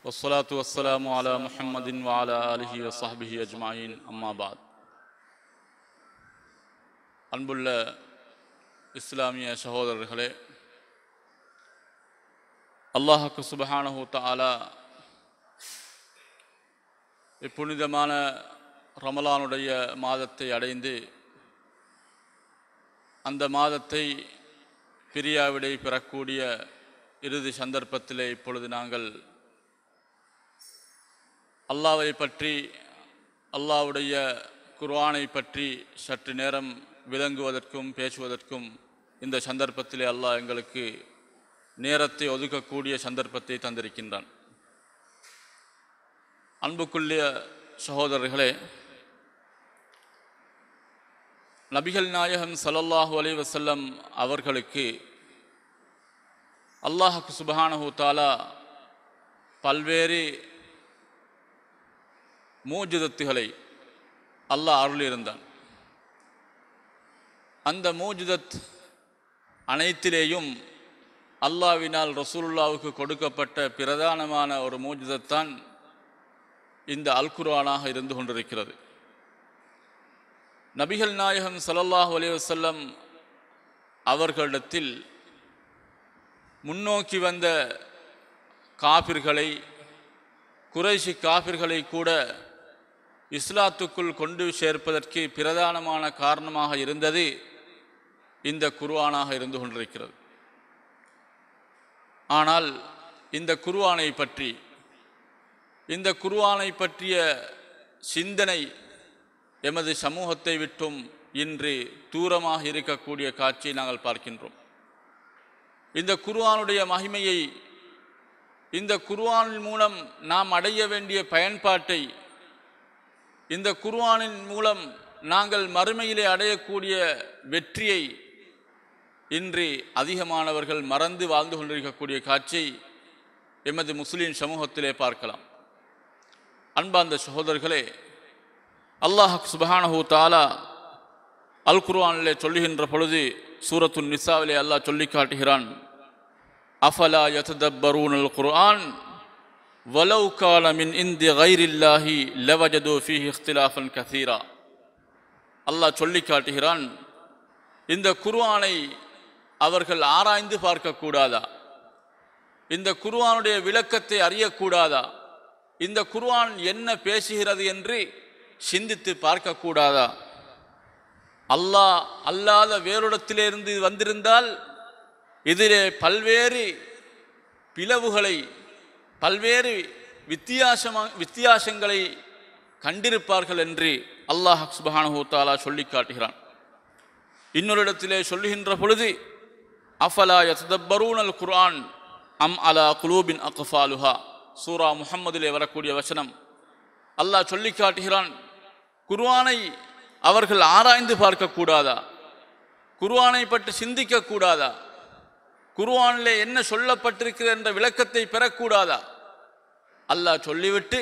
والصلاة والسلام على محمد وعلى آله وصحبه أجمعين أما بعد அன்புள்ள இஸ்லாமிய சகோதரர்களே அல்லாஹுக்கு சுபஹானஹு தஆலா இப்புனிதமான ரமலானுடைய மாதத்தை அடைந்து அந்த மாதத்தை பிரியாவிடை பெறக்கூடிய இறுதி சந்தர்ப்பத்திலே இப்பொழுது நாங்கள் அல்லாவை பற்றி அல்லாவுடைய குர்ஆனை பற்றி சற்று நேரம் விளங்குவதற்கும் பேசுவதற்கும் இந்த சந்தர்ப்பத்திலே அல்லாஹ் எங்களுக்கு நேரத்தை ஒதுக்கக்கூடிய சந்தர்ப்பத்தை தந்திருக்கின்றான் அன்புக்குரிய சகோதரர்களே நபிகள் நாயகம் ஸல்லல்லாஹு அலைஹி வஸல்லம் அவர்களுக்கு அல்லாஹுக்கு சுபஹானஹு தாலா பல்வேறு மூஜிதத்துகளை அல்லாஹ் அருளியிருந்தான் அந்த மூஜிதத் அனைத்திலேயும் அல்லாவினால் ரசூலுல்லாவுக்கு கொடுக்கப்பட்ட பிரதானமான ஒரு மூஜிதத்தான் இந்த அல் குர்ஆனாக இருந்து கொண்டிருக்கிறது நபிகள் நாயகம் ஸல்லல்லாஹு அலைஹி வஸல்லம் அவர்களிடத்தில் முன்னோக்கி வந்த காபிர்களை குறைஷி காபிர்களை கூட இஸ்லாத்துக்குள் கொண்டு சேர்ப்பதற்கு பிரதானமான காரணமாக இருந்தது இந்த குர்ஆனாக இருந்து கொண்டிருக்கிறது ஆனால் இந்த குர்ஆனை பற்றி இந்த குர்ஆனை பற்றிய சிந்தனை எமது சமூகத்தை விட்டும் இன்று தூரமாக இருக்கக்கூடிய காட்சியை நாங்கள் பார்க்கின்றோம் இந்த குர்ஆனுடைய மகிமையை இந்த குர்ஆனின் மூலம் நாம் அடைய வேண்டிய பயன்பாட்டை இந்த குர்ஆனின் மூலம் நாங்கள் மறுமையிலே அடையக்கூடிய வெற்றியை இன்று அதிகமானவர்கள் மறந்து வாழ்ந்து கொண்டிருக்கக்கூடிய காட்சியை எமது முஸ்லிம் சமூகத்திலே பார்க்கலாம் அன்பார்ந்த சகோதரர்களே அல்லாஹ் சுபஹானஹு தாலா அல் குர்ஆனிலே சொல்லுகின்ற பொழுது சூரத்துன் நிசாவிலே அல்லாஹ் சொல்லி காட்டுகிறான் அஃபலா யததப்பரூனல் குர்ஆன் வலவ் கான மின் இந்தி கைரில்லாஹி லவஜது ஃபீஹி இഖ്തിലാഫன் கசீரா அல்லாஹ் சொல்லி காட்டுகிறான் இந்த குர்ஆனை அவர்கள் ஆராய்ந்து பார்க்கக்கூடாதா இந்த குர்ஆனுடைய விளக்கத்தை அறியக்கூடாதா இந்த குர்ஆன் என்ன பேசுகிறது என்று சிந்தித்து பார்க்கக்கூடாதா அல்லாஹ் அல்லாத வேறிடத்திலிருந்து வந்திருந்தால் இதிலே பல்வேறு பிளவுகளை பல்வேறு வித்தியாசமா வித்தியாசங்களை கண்டிருப்பார்கள் என்று அல்லாஹ் சுபஹானஹு தாலா சொல்லி காட்டுகிறான் இன்னொரு இடத்திலே சொல்லுகின்ற பொழுது அஃபலா யதப்பரூனல் குர்ஆன் அம் அலா குலூபின் அக்ஃபாலுஹா சூரா முஹம்மதிலே வரக்கூடிய வசனம் அல்லாஹ் சொல்லி காட்டுகிறான் குர்ஆனை அவர்கள் ஆராய்ந்து பார்க்கக்கூடாதா குர்ஆனை பற்றி சிந்திக்க கூடாதா குர்ஆனிலே என்ன சொல்லப்பட்டிருக்கிறது என்ற விளக்கத்தை பெறக்கூடாதா அல்லாஹ் சொல்லிவிட்டு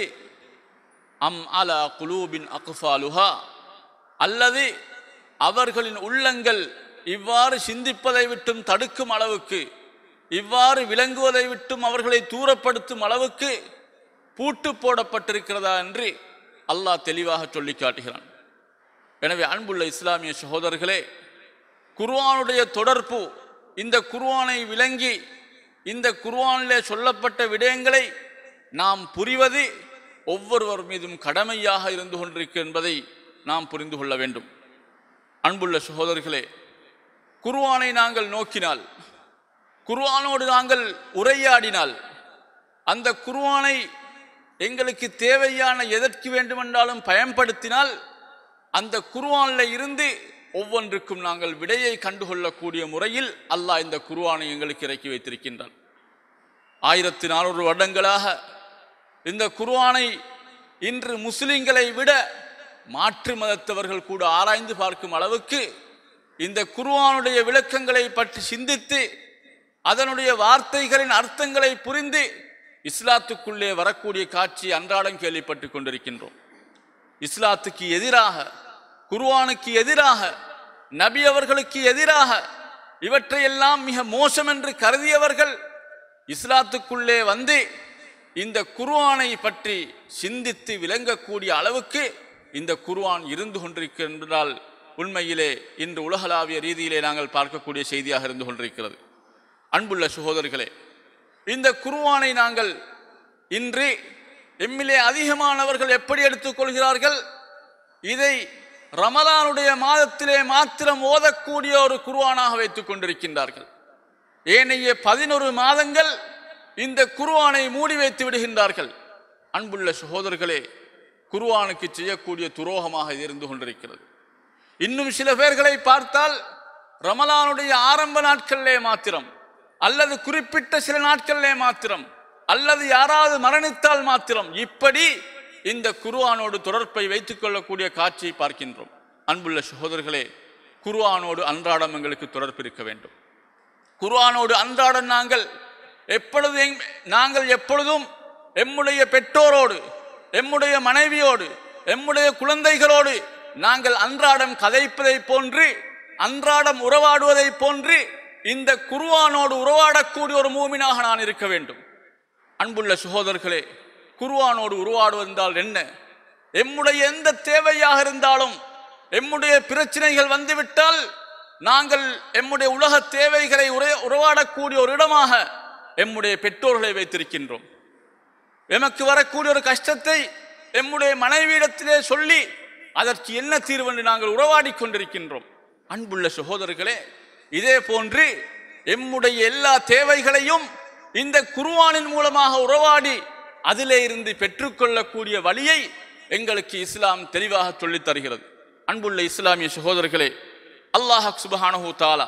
அம் அலா குலூபின் அக்ஃபாலுஹா அல்லது அவர்களின் உள்ளங்கள் இவ்வாறு சிந்திப்பதை விட்டும் தடுக்கும் அளவுக்கு இவ்வாறு விளங்குவதை விட்டும் அவர்களை தூரப்படுத்தும் அளவுக்கு பூட்டு போடப்பட்டிருக்கிறதா என்று அல்லாஹ் தெளிவாக சொல்லி காட்டுகிறான் எனவே அன்புள்ள இஸ்லாமிய சகோதரர்களே குர்ஆனுடைய தொடர்பு இந்த குர்ஆனை விளங்கி இந்த குர்ஆனிலே சொல்லப்பட்ட விடயங்களை நாம் புரிவது ஒவ்வொருவர் மீதும் கடமையாக இருந்து கொண்டிருக்கு என்பதை நாம் புரிந்து கொள்ள வேண்டும் அன்புள்ள சகோதரர்களே குர்ஆனை நாங்கள் நோக்கினால் குர்ஆனோடு நாங்கள் உரையாடினால் அந்த குர்ஆனை எங்களுக்கு தேவையான எதற்கு வேண்டுமென்றாலும் பயன்படுத்தினால் அந்த குர்ஆனில் இருந்து ஒவ்வொன்றுக்கும் நாங்கள் விடையை கண்டுகொள்ளக்கூடிய முறையில் அல்லாஹ் இந்த குர்ஆனை எங்களுக்கு இறக்கி வைத்திருக்கின்றான் ஆயிரத்தி நானூறு வருடங்களாக இந்த குர்ஆனை இன்று முஸ்லிம்களை விட மாற்று மதத்தவர்கள் கூட ஆராய்ந்து பார்க்கும் அளவுக்கு இந்த குர்ஆனுடைய விளக்கங்களை பற்றி சிந்தித்து அதனுடைய வார்த்தைகளின் அர்த்தங்களை புரிந்து இஸ்லாத்துக்குள்ளே வரக்கூடிய காட்சி அன்றாடம் கேள்விப்பட்டு கொண்டிருக்கின்றோம் இஸ்லாத்துக்கு எதிராக குர்ஆனுக்கு எதிராக நபி அவர்களுக்கு எதிராக இவற்றையெல்லாம் மிக மோசம் என்று கருதியவர்கள் இஸ்லாத்துக்குள்ளே வந்து இந்த குர்ஆனை பற்றி சிந்தித்து விளங்கக்கூடிய அளவுக்கு இந்த குர்ஆன் இருந்து கொண்டிருக்கின்றால் உண்மையிலே இன்று உலகளாவிய ரீதியிலே நாங்கள் பார்க்கக்கூடிய செய்தியாக இருந்து கொண்டிருக்கிறது அன்புள்ள சகோதரர்களே இந்த குர்ஆனை நாங்கள் இன்று எம்மிலே அதிகமானவர்கள் எப்படி எடுத்துக்கொள்கிறார்கள் இதை ரமலானுடைய மாதத்திலே மாத்திரம் ஓதக்கூடிய ஒரு குர்ஆனாக வைத்துக் கொண்டிருக்கின்றார்கள் ஏனைய பதினொரு மாதங்கள் இந்த குர்ஆனை மூடி வைத்து விடுகின்றார்கள் அன்புள்ள சகோதரர்களே குர்ஆனுக்கு செய்யக்கூடிய துரோகமாக இது இருந்து கொண்டிருக்கிறது இன்னும் சில பேர்களை பார்த்தால் ரமலானுடைய ஆரம்ப நாட்களிலே மாத்திரம் அல்லது குறிப்பிட்ட சில நாட்களிலே மாத்திரம் அல்லது யாராவது மரணித்தால் மாத்திரம் இப்படி இந்த குர்ஆனோடு தொடர்பை வைத்துக் கொள்ளக்கூடிய காட்சியை பார்க்கின்றோம் அன்புள்ள சகோதரர்களே குர்ஆனோடு அன்றாடம் எங்களுக்கு தொடர்பு இருக்க வேண்டும் குர்ஆனோடு அன்றாடம் நாங்கள் எப்பொழுது எங்- நாங்கள் எப்பொழுதும் எம்முடைய பெற்றோரோடு எம்முடைய மனைவியோடு எம்முடைய குழந்தைகளோடு நாங்கள் அன்றாடம் கதைப்பதை போன்று அன்றாடம் உறவாடுவதை போன்று இந்த குர்ஆனோடு உறவாடக்கூடிய ஒரு மூமினாக நான் இருக்க வேண்டும் அன்புள்ள சகோதரர்களே குர்ஆனோடு உருவாடுவது என்றால் என்ன எம்முடைய எந்த தேவையாக இருந்தாலும் எம்முடைய பிரச்சனைகள் வந்துவிட்டால் நாங்கள் எம்முடைய உலக தேவைகளை உரை உருவாடக்கூடிய ஒரு இடமாக எம்முடைய பெற்றோர்களை வைத்திருக்கின்றோம் எமக்கு வரக்கூடிய ஒரு கஷ்டத்தை எம்முடைய மனைவியிடத்திலே சொல்லி அதற்கு என்ன தீர்வு என்று நாங்கள் உறவாடிக் கொண்டிருக்கின்றோம் அன்புள்ள சகோதரர்களே இதே போன்று எம்முடைய எல்லா தேவைகளையும் இந்த குர்ஆனின் மூலமாக உறவாடி அதிலே இருந்து பெற்றுக்கொள்ளக்கூடிய வழியை எங்களுக்கு இஸ்லாம் தெளிவாக சொல்லித் தருகிறது அன்புள்ள இஸ்லாமிய சகோதரர்களே அல்லாஹ் சுபஹானஹு தாலா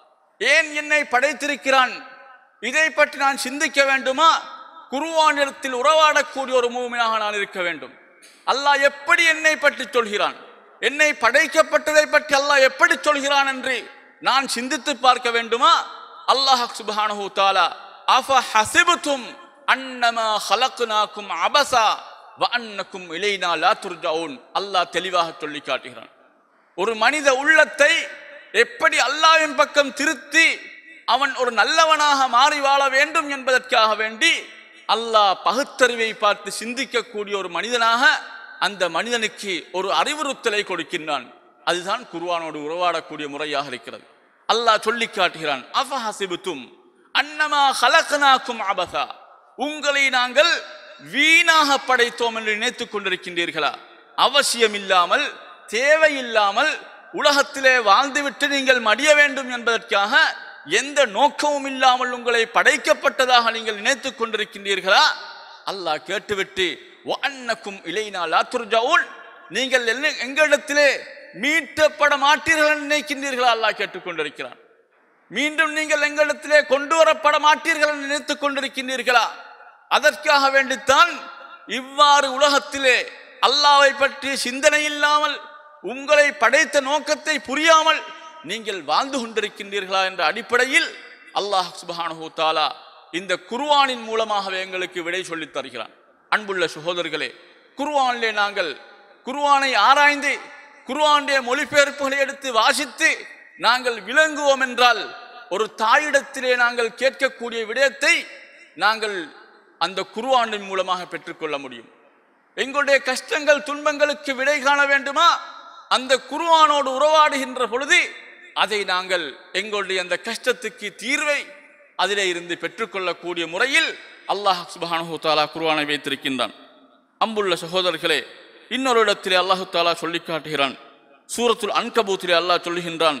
ஏன் என்னை படைத்திருக்கிறான் இதை பற்றி நான் சிந்திக்க வேண்டுமா குருவானிடத்தில் உறவாடக்கூடிய ஒரு மூமினாக நான் இருக்க வேண்டும் அல்லாஹ் எப்படி என்னை பற்றி சொல்கிறான் என்னை படைக்கப்பட்டதை பற்றி அல்லாஹ் எப்படி சொல்கிறான் என்று நான் சிந்தித்து பார்க்க வேண்டுமா அல்லாஹ் சுப்ஹானஹு தஆலா அஃப ஹஸிபதும் அன்னமா ஹலக்னாக்கும் அபஸா வ அன்னக்கும் இலைனா லா துர்ஜவுன் அல்லாஹ் தெளிவாக சொல்லி காட்டுகிறான் ஒரு மனித உள்ளத்தை எப்படி அல்லாஹ்வின் பக்கம் திருத்தி அவன் ஒரு நல்லவனாக மாறி வாழ வேண்டும் என்பதற்காக வேண்டி அல்லாஹ் பகுத்தறிவை பார்த்து சிந்திக்கக்கூடிய ஒரு மனிதனாக அந்த மனிதனுக்கு ஒரு அறிவுறுத்தலை கொடுக்கின்றான் அதுதான் குர்ஆனோடு உறவாடக்கூடிய முறையாக இருக்கிறது அல்லாஹ் சொல்லி காட்டுகிறான் அஃபஹசிபுத்தும் அன்னமா ஹலக்னாக்கும் அபசா உங்களை நாங்கள் வீணாக படைத்தோம் என்று நினைத்துக் கொண்டிருக்கின்றீர்களா அவசியம் இல்லாமல் தேவையில்லாமல் உலகத்திலே வாழ்ந்துவிட்டு நீங்கள் மடிய வேண்டும் என்பதற்காக எந்த நோக்கமும் இல்லாமல் உங்களை படைக்கப்பட்டதாக நீங்கள் நினைத்துக் கொண்டிருக்கின்றீர்களா அல்லாஹ் கேட்டுவிட்டு அன்னக்கும் இலைனா லா துர்ஜவுன் நீங்கள் என்ன- எங்களிடத்திலே மீட்டப்பட மாட்டீர்கள் என்று நினைக்கின்றீர்களா அல்லாஹ் கேட்டுக்கொண்டிருக்கிறான் மீண்டும் நீங்கள் எங்களிடத்திலே கொண்டு வரப்பட மாட்டீர்கள் என்று நினைத்துக் கொண்டிருக்கின்றீர்களா அதற்காக வேண்டித்தான் இவ்வாறு உலகத்திலே அல்லாவை பற்றி சிந்தனை இல்லாமல் உங்களை படைத்த நோக்கத்தை புரியாமல் நீங்கள் வாழ்ந்து கொண்டிருக்கின்றீர்களா என்ற அடிப்படையில் அல்லாஹ் சுப்ஹானஹு தஆலா இந்த குர்ஆனின் மூலமாகவே எங்களுக்கு விடை சொல்லித் தருகிறான் அன்புள்ள சகோதரர்களே குர்ஆனிலே நாங்கள் குர்ஆனை ஆராய்ந்து குர்ஆனுடைய மொழிபெயர்ப்புகளை எடுத்து வாசித்து நாங்கள் விளங்குவோம் என்றால் ஒரு தாயிடத்திலே நாங்கள் கேட்கக்கூடிய விடயத்தை நாங்கள் அந்த குர்ஆனின் மூலமாக பெற்றுக்கொள்ள முடியும் எங்களுடைய கஷ்டங்கள் துன்பங்களுக்கு விடை காண வேண்டுமா அந்த குர்ஆனோடு உறவாடுகின்ற பொழுது அதை நாங்கள் எங்களுடைய அந்த கஷ்டத்துக்கு தீர்வை அதிலே இருந்து பெற்றுக்கொள்ளக்கூடிய முறையில் அல்லாஹ் சுப்ஹானஹு தஆலா குர்ஆனை வைத்திருக்கின்றான் அன்புள்ள சகோதரர்களே இன்னொரு இடத்திலே அல்லாஹு தாலா சொல்லி காட்டுகிறான் சூரத்துல் அன்கபூத்திலே அல்லாஹ் சொல்லுகின்றான்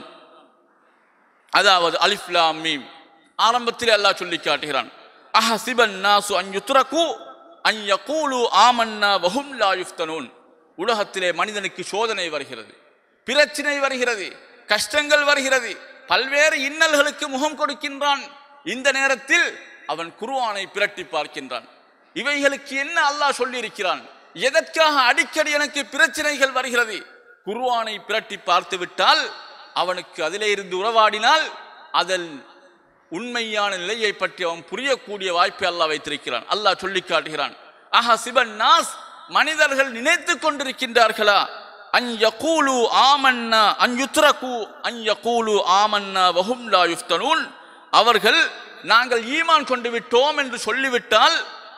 அதாவது அலிஃப் லாம் மீம் ஆரம்பத்திலே அல்லாஹ் சொல்லி காட்டுகிறான் அஹசிபன் நாசு அன் யுத்ரகு அன் யகூலு ஆமன்னா வஹும் லா யுஃப்தனூன் உலகத்திலே மனிதனுக்கு சோதனை வருகிறது பிரச்சனை வருகிறது கஷ்டங்கள் வருகிறது பல்வேறு இன்னல்களுக்கு முகம் கொடுக்கின்றான் இந்த நேரத்தில் அவன் குர்ஆனை பிரட்டி பார்க்கின்றான் இவைகளுக்கு என்ன அல்லாஹ் சொல்லியிருக்கிறான் எதற்காக அடிக்கடி எனக்கு பிரச்சனைகள் வருகிறது குர்ஆனை பிரட்டி பார்த்து விட்டால் அவனுக்கு அதிலே இருந்து உறவாடினால் அதன் உண்மையான நிலையை பற்றி அவன் புரியக்கூடிய வாய்ப்பை அல்லாஹ் வைத்திருக்கிறான் அல்லாஹ் சொல்லி காட்டுகிறான் ஆஹா சிவன் நாஸ் மனிதர்கள் நினைத்துக் கொண்டிருக்கின்றார்களா அன் யகூலு ஆமன்னா அன் யுத்ரகு அன் யகூலு ஆமன்னா வஹும் லா யுஃப்தனூன் அவர்கள் நாங்கள் ஈமான் கொண்டு விட்டோம் என்று சொல்லிவிட்டால்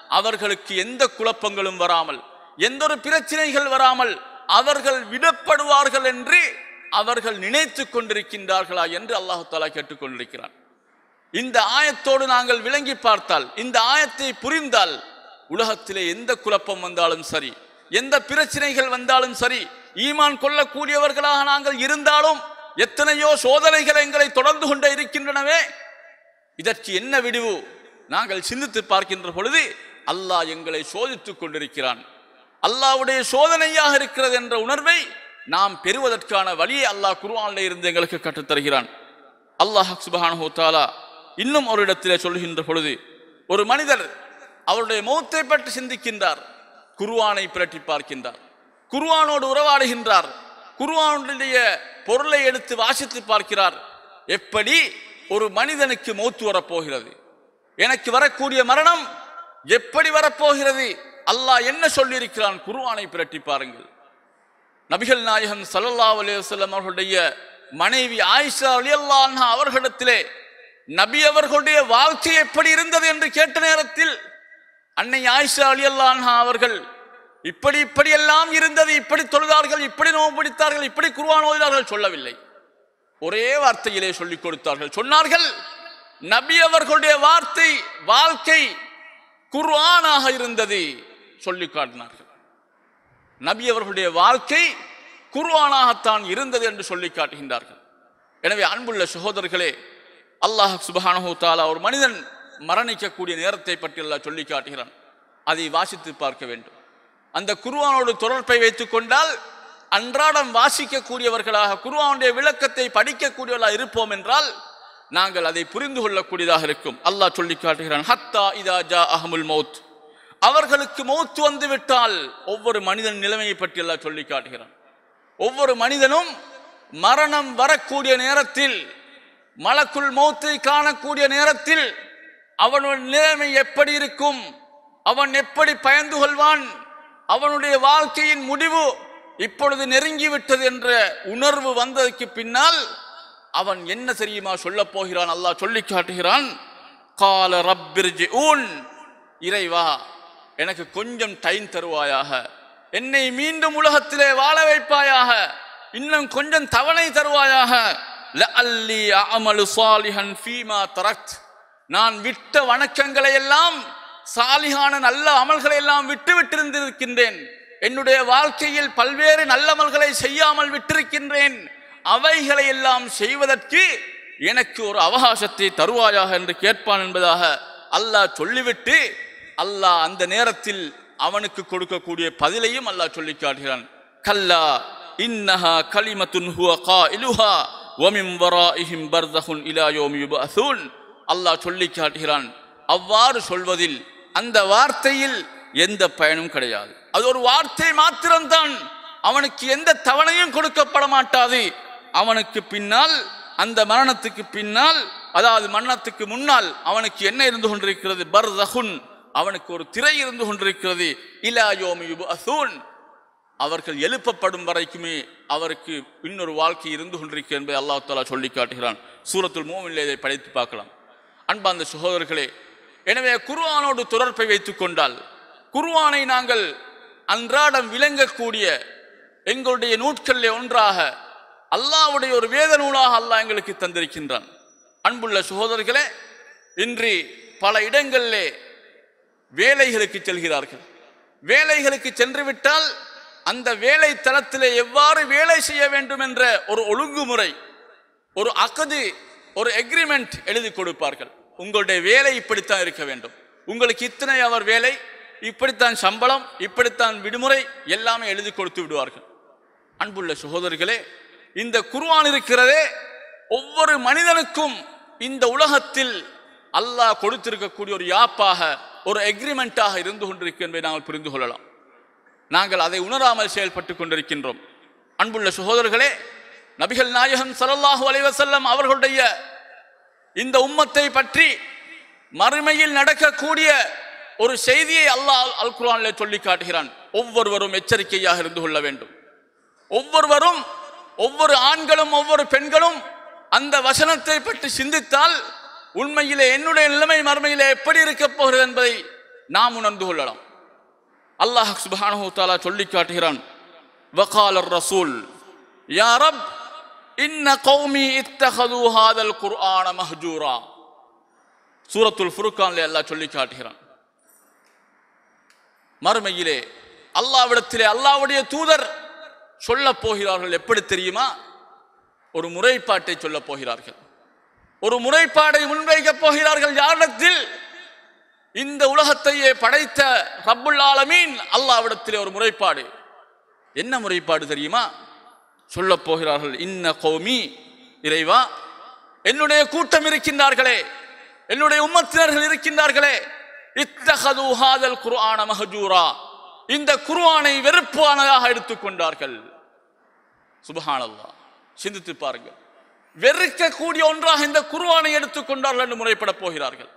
அவர்களுக்கு எந்த குழப்பங்களும் வராமல் எந்த ஒரு பிரச்சனைகள் வராமல் அவர்கள் விடப்படுவார்கள் என்று அவர்கள் நினைத்துக் கொண்டிருக்கின்றார்களா என்று அல்லாஹு தாலா கேட்டுக்கொண்டிருக்கிறான் இந்த ஆயத்தோடு நாங்கள் விளங்கி பார்த்தால் இந்த ஆயத்தை புரிந்தால் உலகத்திலே எந்த குழப்பம் வந்தாலும் சரி எந்த பிரச்சனைகள் வந்தாலும் சரி ஈமான் கொள்ளக்கூடியவர்களாக நாங்கள் இருந்தாலும் எத்தனையோ சோதனைகள் எங்களை தொடர்ந்து கொண்டே இருக்கின்றனவே இதற்கு என்ன விடிவு நாங்கள் சிந்தித்து பார்க்கின்ற பொழுது அல்லாஹ் எங்களை சோதித்துக் கொண்டிருக்கிறான் அல்லாஹ்வுடைய சோதனையாக இருக்கிறது என்ற உணர்வை நாம் பெறுவதற்கான வழியை அல்லாஹ் குர்ஆனில் இருந்து எங்களுக்கு கற்றுத்தருகிறான் அல்லாஹ் சுபஹானஹு தஆலா இன்னும் ஒரு இடத்திலே சொல்கின்ற பொழுது ஒரு மனிதர் அவருடைய மௌத்தை பற்றி சிந்திக்கின்றார் குர்ஆனை பிரட்டி பார்க்கின்றார் குர்ஆனோடு உறவாடுகின்றார் குர்ஆனுடைய பொருளை எடுத்து வாசித்து பார்க்கிறார் எப்படி ஒரு மனிதனுக்கு மௌத்து வரப்போகிறது எனக்கு வரக்கூடிய மரணம் எப்படி வரப்போகிறது அல்லாஹ் என்ன சொல்லியிருக்கிறான் குர்ஆனை பிரட்டி பாருங்கள் நபிகள் நாயகம் ஸல்லல்லாஹு அலைஹி வஸல்லம் அவர்களுடைய மனைவி ஆயிஷா ரலியல்லாஹு அன்ஹா அவர்களிடத்திலே நபி அவர்களுடைய வாழ்க்கை எப்படி இருந்தது என்று கேட்ட நேரத்தில் அன்னை ஆயிஷா ரலியல்லாஹு அன்ஹா அவர்கள் இப்படி இப்படி எல்லாம் இருந்தது இப்படி தொழுதார்கள் இப்படி நோன்பு பிடித்தார்கள் இப்படி குர்ஆன் ஓதினார்கள் சொல்லவில்லை ஒரே வார்த்தையிலே சொல்லிக் கொடுத்தார்கள் சொன்னார்கள் நபி அவர்களுடைய வார்த்தை வாழ்க்கை குர்ஆனாக இருந்தது சொல்லி காட்டினார்கள் நபி அவர்களுடைய வாழ்க்கை குர்ஆனாகத்தான் இருந்தது என்று சொல்லி காட்டுகின்றார்கள் எனவே அன்புள்ள சகோதரர்களே அல்லாஹ் சுபஹானஹு தஆலா ஒரு மனிதன் மரணிக்கக்கூடிய நேரத்தை பற்றி அல்லாஹ் சொல்லி காட்டுகிறான் அதை வாசித்து பார்க்க வேண்டும் அந்த குர்ஆனோடு தொடர்பை வைத்துக் கொண்டால் அன்றாடம் வாசிக்கக்கூடியவர்களாக குர்ஆனுடைய விளக்கத்தை படிக்கக்கூடியவர்களாக இருப்போம் என்றால் நாங்கள் அதை புரிந்து கொள்ளக்கூடியதாக இருக்கும் அல்லாஹ் சொல்லி காட்டுகிறான் ஹத்தா இதா ஜா அஹமுல் மௌத் அவர்களுக்கு மௌத்து வந்து விட்டால் ஒவ்வொரு மனிதன் நிலைமையை பற்றி எல்லாம் சொல்லி காட்டுகிறான் ஒவ்வொரு மனிதனும் மரணம் வரக்கூடிய நேரத்தில் மலக்குள் மௌத்தை காணக்கூடிய நேரத்தில் அவனுடைய நிலைமை எப்படி இருக்கும் அவன் எப்படி பயந்து கொள்வான் அவனுடைய வாழ்க்கையின் முடிவு இப்பொழுது நெருங்கிவிட்டது என்ற உணர்வு வந்ததற்கு பின்னால் அவன் என்ன தெரியுமா சொல்லப் போகிறான் அல்லாஹ் சொல்லி காட்டுகிறான் கால ரப்பிர்ஜி இறைவா எனக்கு கொஞ்சம் டைம் தருவாயாக என்னை மீண்டும் உலகத்திலே வாழ வைப்பாயாக இன்னும் கொஞ்சம் தவணை தருவாயாக லஅல்லி அமலு சாலிஹன் ஃபீமா தரக்த் நான் விட்ட வணக்கங்களை எல்லாம் சாலிகான நல்ல அமல்களை எல்லாம் விட்டு விட்டிருந்திருக்கின்றேன் என்னுடைய வாழ்க்கையில் பல்வேறு நல்லமல்களை செய்யாமல் விட்டிருக்கின்றேன் அவைகளை எல்லாம் செய்வதற்கு எனக்கு ஒரு அவகாசத்தை தருவாயாக என்று கேட்பான் என்பதாக அல்லாஹ் சொல்லிவிட்டு அல்லாஹ் அந்த நேரத்தில் அவனுக்கு கொடுக்கக்கூடிய பதிலையும் அல்லாஹ் சொல்லி காட்டுகிறான் கல்லா இன்னஹா கலிமத்துன் ஹுவ காயிலுஹா வமின் வராஇஹிம் பர்தஹுன் இலா யௌமி யுபஅஸூன் அல்லாஹ் சொல்லி காட்டுகிறான் அவ்வாறு சொல்வதில் அந்த வார்த்தையில் எந்த பயனும் கிடையாது அது ஒரு வார்த்தை மாத்திரம்தான் அவனுக்கு எந்த தவணையும் கொடுக்கப்பட மாட்டாது அவனுக்கு பின்னால் அந்த மரணத்துக்கு பின்னால் அதாவது மரணத்துக்கு முன்னால் அவனுக்கு என்ன இருந்து கொண்டிருக்கிறது பர்தஹுன் அவனுக்கு ஒரு திரை இருந்து கொண்டிருக்கிறது இலா யோமி யுபஅஸூன் அவர்கள் எழுப்பப்படும் வரைக்குமே அவருக்கு இன்னொரு வாழ்க்கை இருந்து கொண்டிருக்கிறது என்பதை அல்லாஹ் தாலா சொல்லி காட்டுகிறான் சூரத்துல் மூமில் இதை படித்து பார்க்கலாம் அன்பார்ந்த சகோதரர்களே எனவே குர்ஆனோடு தொடர்பை வைத்துக் கொண்டால் குர்ஆனை நாங்கள் அன்றாடம் விளங்கக்கூடிய எங்களுடைய நூட்களிலே ஒன்றாக அல்லாஹ்வுடைய ஒரு வேத நூலாக அல்லாஹ் எங்களுக்கு தந்திருக்கின்றான் அன்புள்ள சகோதரர்களே இன்று பல இடங்களிலே வேலைகளுக்கு செல்கிறார்கள் வேலைகளுக்கு சென்று விட்டால் அந்த வேலை தளத்திலே எவ்வாறு வேலை செய்ய வேண்டும் என்ற ஒரு ஒழுங்குமுறை ஒரு அகது ஒரு எக்ரிமெண்ட் எழுதி கொடுப்பார்கள் உங்களுடைய வேலை இப்படித்தான் இருக்க வேண்டும் உங்களுக்கு இத்தனை அவர் வேலை இப்படித்தான் சம்பளம் இப்படித்தான் விடுமுறை எல்லாமே எழுதி கொடுத்து விடுவார்கள் அன்புள்ள சகோதரர்களே இந்த குர்ஆன் இருக்கிறதே ஒவ்வொரு மனிதனுக்கும் இந்த உலகத்தில் அல்லாஹ் கொடுத்திருக்கக்கூடிய ஒரு யாப்பாக ஒரு எக்ரிமெண்ட்டாக இருந்து கொண்டிருக்கு என்பதை நாங்கள் புரிந்து கொள்ளலாம் நாங்கள் அதை உணராமல் செயல்பட்டு கொண்டிருக்கின்றோம் அன்புள்ள சகோதரர்களே நபிகள் நாயகம் ஸல்லல்லாஹு அலைஹி வஸல்லம் அவர்களுடைய இந்த உம்மத்தை பற்றி மறுமையில் நடக்கக்கூடிய ஒரு செய்தியை அல்லாஹ் அல் குர்ஆனில் சொல்லி காட்டுகிறான் ஒவ்வொருவரும் எச்சரிக்கையாக இருந்து கொள்ள வேண்டும் ஒவ்வொருவரும் ஒவ்வொரு ஆண்களும் ஒவ்வொரு பெண்களும் அந்த வசனத்தை பற்றி சிந்தித்தால் உண்மையிலே என்னுடைய நிலைமை மறுமையிலே எப்படி இருக்க போகிறது என்பதை நாம் உணர்ந்து கொள்ளலாம் அல்லாஹ் சுப்ஹானஹு தஆலா சொல்லி காட்டுகிறான் வகால ரசூல் யா ரப் இன்ன கௌமி இத்தஹது ஹாதல் குர்ஆன மஹ்ஜூரா சூரத்துல் ஃபுர்கான்ல அல்லாஹ் சொல்லி காட்டுகிறான் மறுமையிலே அல்லாவிடத்திலே அல்லாவுடைய தூதர் சொல்ல போகிறார்கள் எப்படி தெரியுமா ஒரு முறைப்பாட்டை சொல்ல போகிறார்கள் ஒரு முறைப்பாடை முன்வைக்கப் போகிறார்கள் யாரிடத்தில் இந்த உலகத்தையே படைத்த ரப்புல் ஆலமீன் அல்லாவிடத்திலே ஒரு முறைப்பாடு என்ன முறைப்பாடு தெரியுமா சொல்ல போகிறார்கள் இன்ன கௌமி இறைவா என்னுடைய கூட்டம் இருக்கின்றார்களே என்னுடைய உம்மத்தினர்கள் இருக்கின்றார்களே இத்தகது ஹாதல் குர்ஆன மஹஜூரா இந்த குர்ஆனை வெறுப்பானதாக எடுத்துக்கொண்டார்கள் சுபஹானல்லாஹ் சிந்தித்து பாருங்கள் வெறுக்கக்கூடிய ஒன்றாக இந்த குர்ஆனை எடுத்துக்கொண்டார்கள் என்று முறைப்பட போகிறார்கள்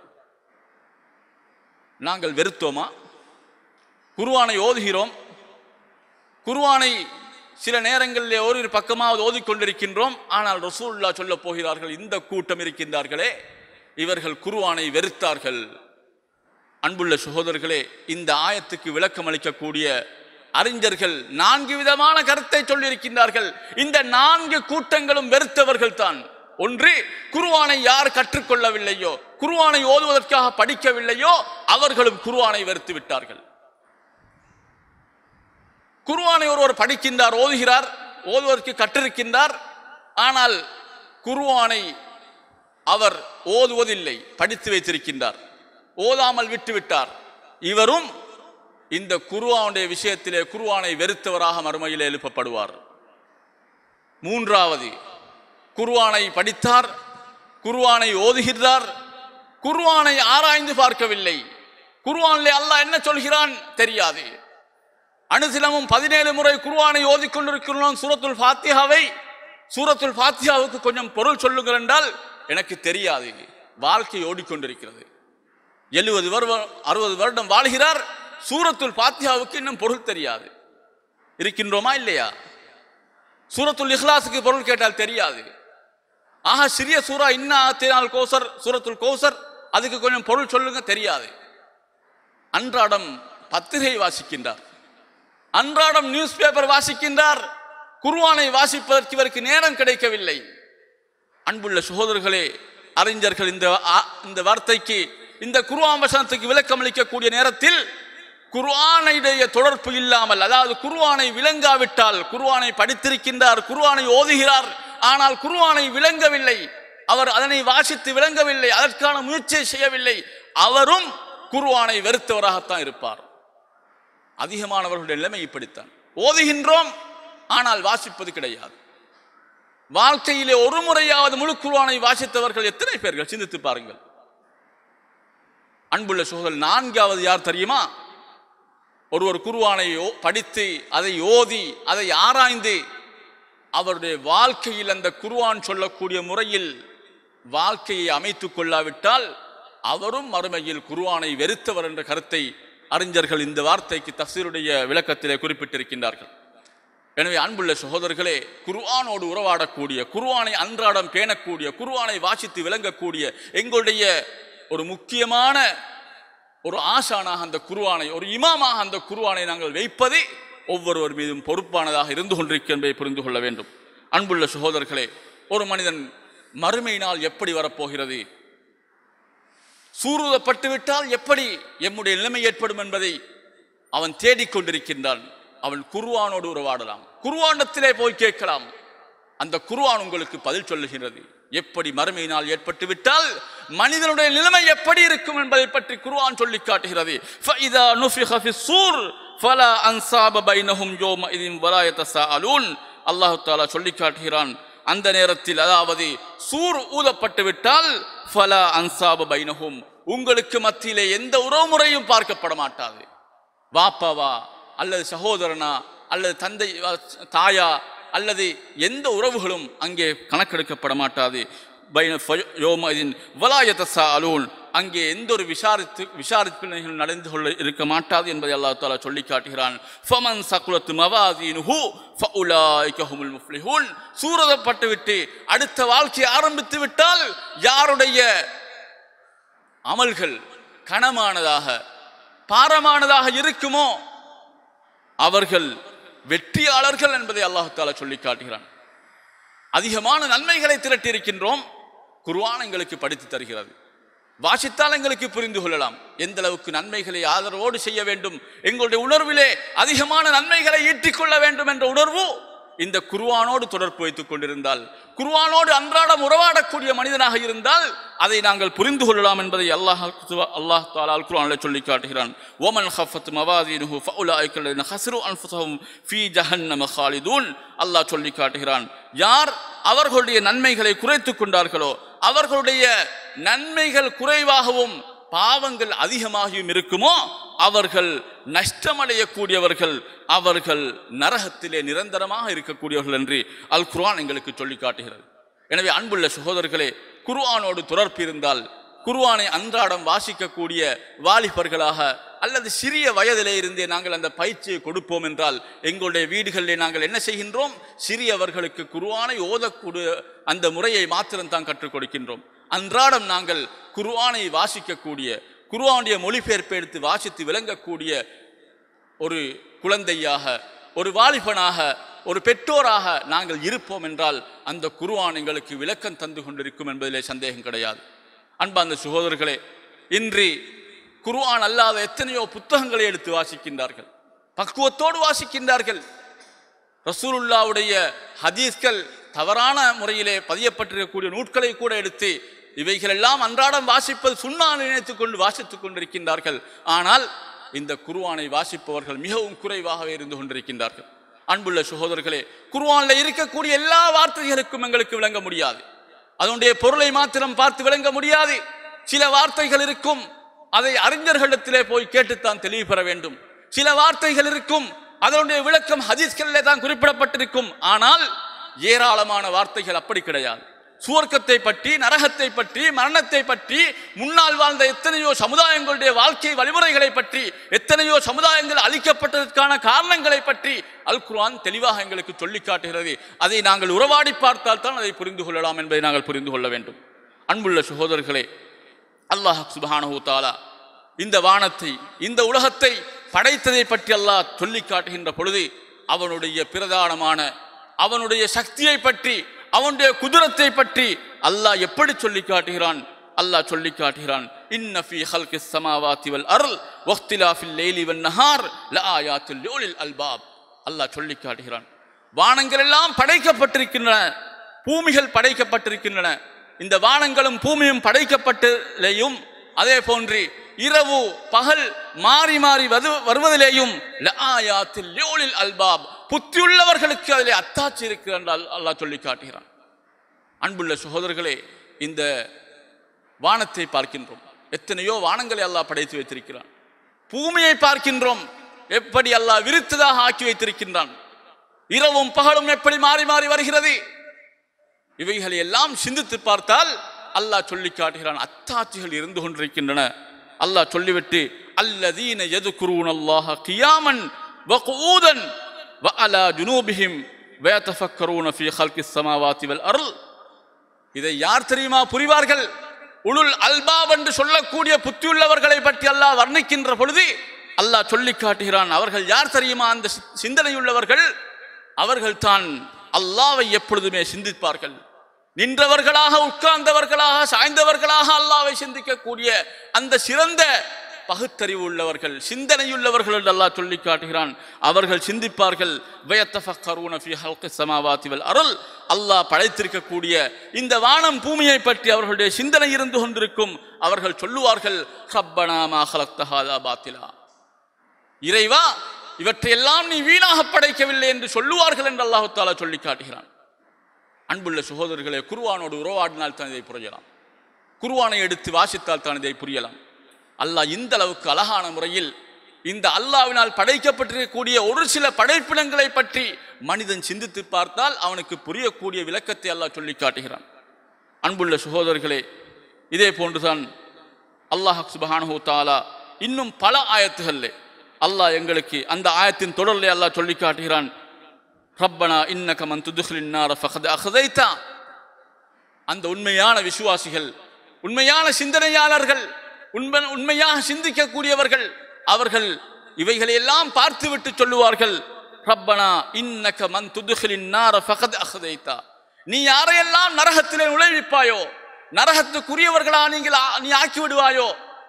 நாங்கள் வெறுத்தோமா குர்ஆனை ஓதுகிறோம் குர்ஆனை சில நேரங்களிலே ஓரிரு பக்கமாவது ஓதிக்கொண்டிருக்கின்றோம் ஆனால் ரசூலுல்லாஹ் சொல்ல போகிறார்கள் இந்த கூட்டம் இருக்கின்றார்களே இவர்கள் குர்ஆனை வெறுத்தார்கள் அன்புள்ள சகோதரர்களே இந்த ஆயத்துக்கு விளக்கம் அளிக்கக்கூடிய அறிஞர்கள் நான்கு விதமான கருத்தை சொல்லியிருக்கின்றார்கள் இந்த நான்கு கூட்டங்களும் வெறுத்தவர்கள் தான் ஒன்று குருவானை யார் கற்றுக்கொள்ளவில்லையோ குருவானை ஓதுவதற்காக படிக்கவில்லையோ அவர்களும் குருவானை வெறுத்து விட்டார்கள் குருவானை ஒருவர் படிக்கின்றார் ஓதுகிறார் ஓதுவதற்கு கற்றிருக்கின்றார் ஆனால் குருவானை அவர் ஓதுவதில்லை படித்து வைத்திருக்கின்றார் ஓதாமல் விட்டுவிட்டார் இவரும் இந்த குருவானுடைய விஷயத்திலே குருவானை வெறுத்தவராக மறுமையிலே எழுப்பப்படுவார் மூன்றாவது குருவானை படித்தார் குருவானை ஓதுகிறார் குருவானை ஆராய்ந்து பார்க்கவில்லை குருவானிலே அல்லாஹ் என்ன சொல்கிறான் தெரியாது அனுதினமும் பதினேழு முறை குருவானை ஓதிக்கொண்டிருக்கிறோம் சூரத்துல் ஃபாத்தியாவை சூரத்துல் ஃபாத்தியாவுக்கு கொஞ்சம் பொருள் சொல்லுங்கள் என்றால் எனக்கு தெரியாது வாழ்க்கை ஓடிக்கொண்டிருக்கிறது எழுபது வருடம் அறுபது வருடம் வாழ்கிறார் சூரத்துல் பாத்தியாவுக்கு இன்னும் பொருள் தெரியாது இருக்கின்றோமா இல்லையா சூரத்துல் இஹ்லாஸுக்கு பொருள் கேட்டால் தெரியாது ஆஹா சிறிய சூரா இன்னா ஆத்தினால் கோசர் சூரத்துல் கோசர் அதுக்கு கொஞ்சம் பொருள் சொல்லுங்க தெரியாது அன்றாடம் பத்திரிகை வாசிக்கின்றார் அன்றாடம் நியூஸ் பேப்பர் வாசிக்கின்றார் குர்ஆனை வாசிப்பதற்கு இவருக்கு நேரம் கிடைக்கவில்லை அன்புள்ள சகோதரர்களே அறிஞர்கள் இந்த ஆ- இந்த வார்த்தைக்கு இந்த குர்ஆன் வசனத்துக்கு விளக்கம் அளிக்கக்கூடிய நேரத்தில் குர்ஆனுடைய தொடர்பு இல்லாமல் அதாவது குர்ஆனை விளங்காவிட்டால் குர்ஆனை படித்திருக்கின்றார் குர்ஆனை ஓதுகிறார் ஆனால் குர்ஆனை விளங்கவில்லை அவர் அதனை வாசித்து விளங்கவில்லை அதற்கான முயற்சியை செய்யவில்லை அவரும் குர்ஆனை வெறுத்தவராகத்தான் இருப்பார் அதிகமானவர்களுடைய நிலைமை இப்படித்தான் ஓதுகின்றோம் ஆனால் வாசிப்பது கிடையாது வாழ்க்கையிலே ஒரு முறையாவது முழு குர்ஆனை வாசித்தவர்கள் எத்தனை பேர்கள் சிந்தித்து பாருங்கள் அன்புள்ள சோதல் நான்காவது யார் தெரியுமா ஒருவர் குர்ஆனை ஓ- படித்து அதை ஓதி அதை ஆராய்ந்து அவருடைய வாழ்க்கையில் அந்த குர்ஆன் சொல்லக்கூடிய முறையில் வாழ்க்கையை அமைத்துக் கொள்ளாவிட்டால் அவரும் மறுமையில் குர்ஆனை வெறுத்தவர் என்ற கருத்தை அறிஞர்கள் இந்த வார்த்தைக்கு தஃசீருடைய விளக்கத்திலே குறிப்பிட்டிருக்கின்றார்கள் எனவே அன்புள்ள சகோதரர்களே குர்ஆனோடு உறவாடக்கூடிய குர்ஆனை அன்றாடம் பேணக்கூடிய குர்ஆனை வாசித்து விளங்கக்கூடிய எங்களுடைய ஒரு முக்கியமான ஒரு ஆசானாக அந்த குர்ஆனை ஒரு இமாமாக அந்த குர்ஆனை நாங்கள் வைப்பது ஒவ்வொருவர் மீதும் பொறுப்பானதாக இருந்து கொண்டிருக்க என்பதை புரிந்து கொள்ள வேண்டும் அன்புள்ள சகோதரர்களே ஒரு மனிதன் மறுமை நாள் எப்படி வரப்போகிறது சூருதப்பட்டு விட்டால் எப்படி எம்முடைய நிலைமை ஏற்படும் என்பதை அவன் தேடிக்கொண்டிருக்கின்றான் அவன் குர்ஆனோடு உறவாடலாம் குர்ஆனத்திலே போய் கேட்கலாம் அந்த குர்ஆன் உங்களுக்கு பதில் சொல்லுகிறது எப்படி மறுமை நாள் ஏற்பட்டு விட்டால் மனிதனுடைய நிலைமை எப்படி இருக்கும் என்பதை பற்றி குர்ஆன் சொல்லி காட்டுகிறது فَإِذَا نُفِخَ فِي الصُّورِ فَلَا أَنْصَابَ بَيْنَهُمْ يَوْمَئِذٍ وَلَا يَتَسَاءَلُونَ அல்லாஹ் தஆலா சொல்லி காட்டுகிறான் அந்த நேரத்தில் அதாவது சூர் ஊதப்பட்டு விட்டால் ஃபலா அன்சாப பைனஹும் உங்களுக்கு மத்தியிலே எந்த உறவுமுறையும் பார்க்கப்பட மாட்டாது வாப்பாவா அல்லது சகோதரனா அல்லது தந்தை அஹ், தாயா அல்லது எந்த உறவுகளும் அங்கே கணக்கெடுக்கப்பட மாட்டாது பைன ஃப- யோமஇதின் வலாயத்தசா அலூன் அங்கே எந்த ஒரு விசாரித்து விசாரிப்பினைகள் நடந்து கொள்ள இருக்க மாட்டாது என்பதை அல்லாஹ் தாலா சொல்லி காட்டுகிறான் ஃபமன் சகுலத்து மவாதீனுஹு ஃபஉலாயிக ஹுமுல் முஃப்லிஹூன் சூரதப்பட்டு விட்டு அடுத்த வாழ்க்கையை ஆரம்பித்து விட்டால் யாருடைய அமல்கள் கனமானதாக பாரமானதாக இருக்குமோ அவர்கள் வெற்றியாளர்கள் என்பதை அல்லாஹு தாலா சொல்லி காட்டுகிறான் அதிகமான நன்மைகளை திரட்டியிருக்கின்றோம் குர்ஆன் எங்களுக்கு படித்து தருகிறது வாசித்தால் எங்களுக்கு புரிந்து கொள்ளலாம் எந்த அளவுக்கு நன்மைகளை ஆதரவோடு செய்ய வேண்டும் எங்களுடைய உணர்விலே அதிகமான நன்மைகளை ஈட்டிக் கொள்ள வேண்டும் என்ற உணர்வு இந்த குர்ஆனோடு தொடர்பு வைத்துக் கொண்டிருந்தால் குர்ஆனோடு அன்றாடம் உறவாடக்கூடிய மனிதனாக இருந்தால் அதை நாங்கள் புரிந்து கொள்ளலாம் என்பதை அல்லாஹ் அல்லாஹ் தாலா அல் குர்ஆனில் சொல்லி காட்டுகிறான் ஓமன் ஹஃபத் மவாதீனுஹு ஃபஉலாயிக அல்லதீன ஹஸரு அன்ஃபுஸஹும் ஃபீ ஜஹன்னம காலிதூன் அல்லாஹ் சொல்லி காட்டுகிறான் யார் அவர்களுடைய நன்மைகளை குறைத்துக் கொண்டார்களோ அவர்களுடைய நன்மைகள் குறைவாகவும் பாவங்கள் அதிகமாகியும் இருக்குமோ அவர்கள் நஷ்டமடையக்கூடியவர்கள் அவர்கள் நரகத்திலே நிரந்தரமாக இருக்கக்கூடியவர்கள் என்று அல் குர்ஆன் எங்களுக்கு சொல்லி காட்டுகிறது எனவே அன்புள்ள சகோதரர்களே குர்ஆனோடு தொடர்பு இருந்தால் குர்ஆனை அன்றாடம் வாசிக்கக்கூடிய வாலிபர்களாக அல்லது சிறிய வயதிலே இருந்தே நாங்கள் அந்த பயிற்சியை கொடுப்போம் என்றால் எங்களுடைய வீடுகளிலே நாங்கள் என்ன செய்கின்றோம் சிறியவர்களுக்கு குர்ஆனை ஓதக்கூடிய அந்த முறையை மாத்திரம் தான் கற்றுக் கொடுக்கின்றோம் அன்றாடம் நாங்கள் குர்ஆனை வாசிக்கக்கூடிய குர்ஆனுடைய மொழிபெயர்ப்பை எடுத்து வாசித்து விளங்கக்கூடிய ஒரு குழந்தையாக ஒரு வாலிபனாக ஒரு பெற்றோராக நாங்கள் இருப்போம் என்றால் அந்த குர்ஆன் எங்களுக்கு விளக்கம் தந்து கொண்டிருக்கும் என்பதிலே சந்தேகம் கிடையாது அன்பார்ந்த சகோதரர்களே இன்று குர்ஆன் அல்லாத எத்தனையோ புத்தகங்களை எடுத்து வாசிக்கின்றார்கள் பக்குவத்தோடு வாசிக்கின்றார்கள் ரசூலுல்லாவுடைய ஹதீஸ்கள் தவறான முறையிலே பதியப்பட்டிருக்கக்கூடிய நூட்களை கூட எடுத்து இவைகளெல்லாம் அன்றாடம் வாசிப்பது சுண்ணா நினைத்துக் கொண்டு வாசித்துக் கொண்டிருக்கின்றார்கள் ஆனால் இந்த குர்ஆனை வாசிப்பவர்கள் மிகவும் குறைவாகவே இருந்து கொண்டிருக்கின்றார்கள் அன்புள்ள சகோதரர்களே குர்ஆன்ல இருக்கக்கூடிய எல்லா வார்த்தைகளுக்கும் எங்களுக்கு விளங்க முடியாது அதனுடைய பொருளை மாத்திரம் பார்த்து விளங்க முடியாது சில வார்த்தைகள் இருக்கும் அதை அறிஞர்களிடத்திலே போய் கேட்டுத்தான் தெளிவு பெற வேண்டும் சில வார்த்தைகள் இருக்கும் அதனுடைய விளக்கம் ஹதீஸ்களிலே தான் குறிப்பிடப்பட்டிருக்கும் ஆனால் ஏராளமான வார்த்தைகள் அப்படி கிடையாது சுவர்க்கத்தை பற்றி நரகத்தை பற்றி மரணத்தை பற்றி முன்னால் வாழ்ந்த எத்தனையோ சமுதாயங்களுடைய வாழ்க்கை வழிமுறைகளை பற்றி எத்தனையோ சமுதாயங்கள் அழிக்கப்பட்டதற்கான காரணங்களை பற்றி அல் குர்ஆன் தெளிவாக எங்களுக்கு சொல்லி காட்டுகிறது அதை நாங்கள் உறவாடி பார்த்தால் தான் அதை புரிந்து கொள்ளலாம் என்பதை நாங்கள் புரிந்து கொள்ள வேண்டும் அன்புள்ள சகோதரர்களே அல்லாஹ் சுப்ஹானஹு தஆலா இந்த வானத்தை இந்த உலகத்தை படைத்ததை பற்றி அல்லாஹ் சொல்லி காட்டுகின்ற பொழுது அவனுடைய பிரதானமான அவனுடைய சக்தியை பற்றி அவனுடைய குதிரத்தை பற்றி அல்லாஹ் எப்படி சொல்லி காட்டுகிறான் அல்லாஹ் சொல்லி காட்டுகிறான் இன்ன ஃபீ ஹல்கிஸ் ஸமாவாதி வல் அர்ல் வக்திலாஃபில் லைலி வன் நஹார் லஆயாத்தில் லிஉலில் அல்பாப் அல்லாஹ் சொல்லி காட்டுகிறான் வானங்கள் எல்லாம் படைக்கப்பட்டிருக்கின்றன பூமிகள் படைக்கப்பட்டிருக்கின்றன இந்த வானங்களும் பூமியும் படைக்கப்பட்டலையும் அதே போன்று இரவு பகல் மாறி மாறி வது வருவதிலேயும் லஆயாத்தில் லிஉலில் அல்பாப் புத்தியுள்ளவர்களுக்கு அதிலே அத்தாட்சி இருக்கிற அல்லாஹ் சொல்லி காட்டுகிறான் அன்புள்ள சகோதரர்களே இந்த வானத்தை பார்க்கின்றோம் எத்தனையோ வானங்களை அல்லாஹ் படைத்து வைத்திருக்கிறான் பூமியை பார்க்கின்றோம் எப்படி அல்லாஹ் விரித்ததாக ஆக்கி வைத்திருக்கின்றான் இரவும் பகலும் எப்படி மாறி மாறி வருகிறது இவைகளை எல்லாம் சிந்தித்து பார்த்தால் அல்லாஹ் சொல்லி காட்டுகிறான் அத்தாட்சிகள் இருந்து கொண்டிருக்கின்றன அல்லாஹ் சொல்லிவிட்டு அல்லதீன எதுகுரூன் அல்லாஹ கியாமன் வகூதன் வஅலா ஜுனூபிஹிம் வயதஃபக்கரூன ஃபீ ஹல்கிஸ் ஸமாவாதி வல் அர்ல் இதை யார் தெரியுமா புரிவார்கள் உளுல் அல்பாப் என்று சொல்லக்கூடிய புத்தியுள்ளவர்களை பற்றி அல்லாஹ் வர்ணிக்கின்ற பொழுது அல்லாஹ் சொல்லி காட்டுகிறான் அவர்கள் யார் தெரியுமா அந்த சி- சிந்தனையுள்ளவர்கள் அவர்கள் தான் அல்லாவை எப்பொழுதுமே சிந்திப்பார்கள் நின்றவர்களாக உட்கார்ந்தவர்களாக சாய்ந்தவர்களாக அல்லாவை சிந்திக்கக்கூடிய அந்த சிறந்த பகுத்தறிவு உள்ளவர்கள் சிந்தனையுள்ளவர்கள் என்று அல்லாஹ் சொல்லி காட்டுகிறான் அவர்கள் சிந்திப்பார்கள் வயத்தஃபக்கரூன ஃபீ ஹல்கி ஸமாவாதி வல் அருள் அல்லாஹ் படைத்திருக்கக்கூடிய இந்த வானம் பூமியை பற்றி அவர்களுடைய சிந்தனை இருந்து கொண்டிருக்கும் அவர்கள் சொல்லுவார்கள் ரப்பனா மா ஹலக்த ஹாதா பாத்திலா இறைவா இவற்றையெல்லாம் நீ வீணாக படைக்கவில்லை என்று சொல்லுவார்கள் என்று அல்லாஹு தாலா சொல்லி காட்டுகிறான் அன்புள்ள சகோதரர்களே குருவானோடு உறவாடினால் தான் இதை புரியலாம் குருவானை எடுத்து வாசித்தால் தான் இதை புரியலாம் அல்லாஹ் இந்த அளவுக்கு அழகான முறையில் இந்த அல்லாவினால் படைக்கப்பட்டிருக்கக்கூடிய ஒரு சில படைப்பினங்களை பற்றி மனிதன் சிந்தித்து பார்த்தால் அவனுக்கு புரியக்கூடிய விளக்கத்தை அல்லாஹ் சொல்லி காட்டுகிறான் அன்புள்ள சகோதரர்களே இதே போன்றுதான் அல்லாஹ் சுபஹானஹு தஆலா இன்னும் பல ஆயத்துகளிலே அல்லாஹ் எங்களுக்கு அந்த ஆயத்தின் தொடரிலே அல்லாஹ் சொல்லி காட்டுகிறான் ரப்பனா இன்னக மன் துதுஹ்லின் நார ஃபகத் அஹதைதா அந்த உண்மையான விசுவாசிகள் உண்மையான சிந்தனையாளர்கள் உண்மை உண்மையாக சிந்திக்கக்கூடியவர்கள் அவர்கள் இவைகளை எல்லாம் பார்த்துவிட்டு சொல்லுவார்கள் ரப்பனா இன்னக மன் துதுகிலின் நார ஃபகத் அஹதைத்தா நீ யாரையெல்லாம் நரகத்திலே நுழைவிப்பாயோ நரகத்துக்குரியவர்களா நீங்கள் ஆ- நீ ஆக்கி விடுவாயோ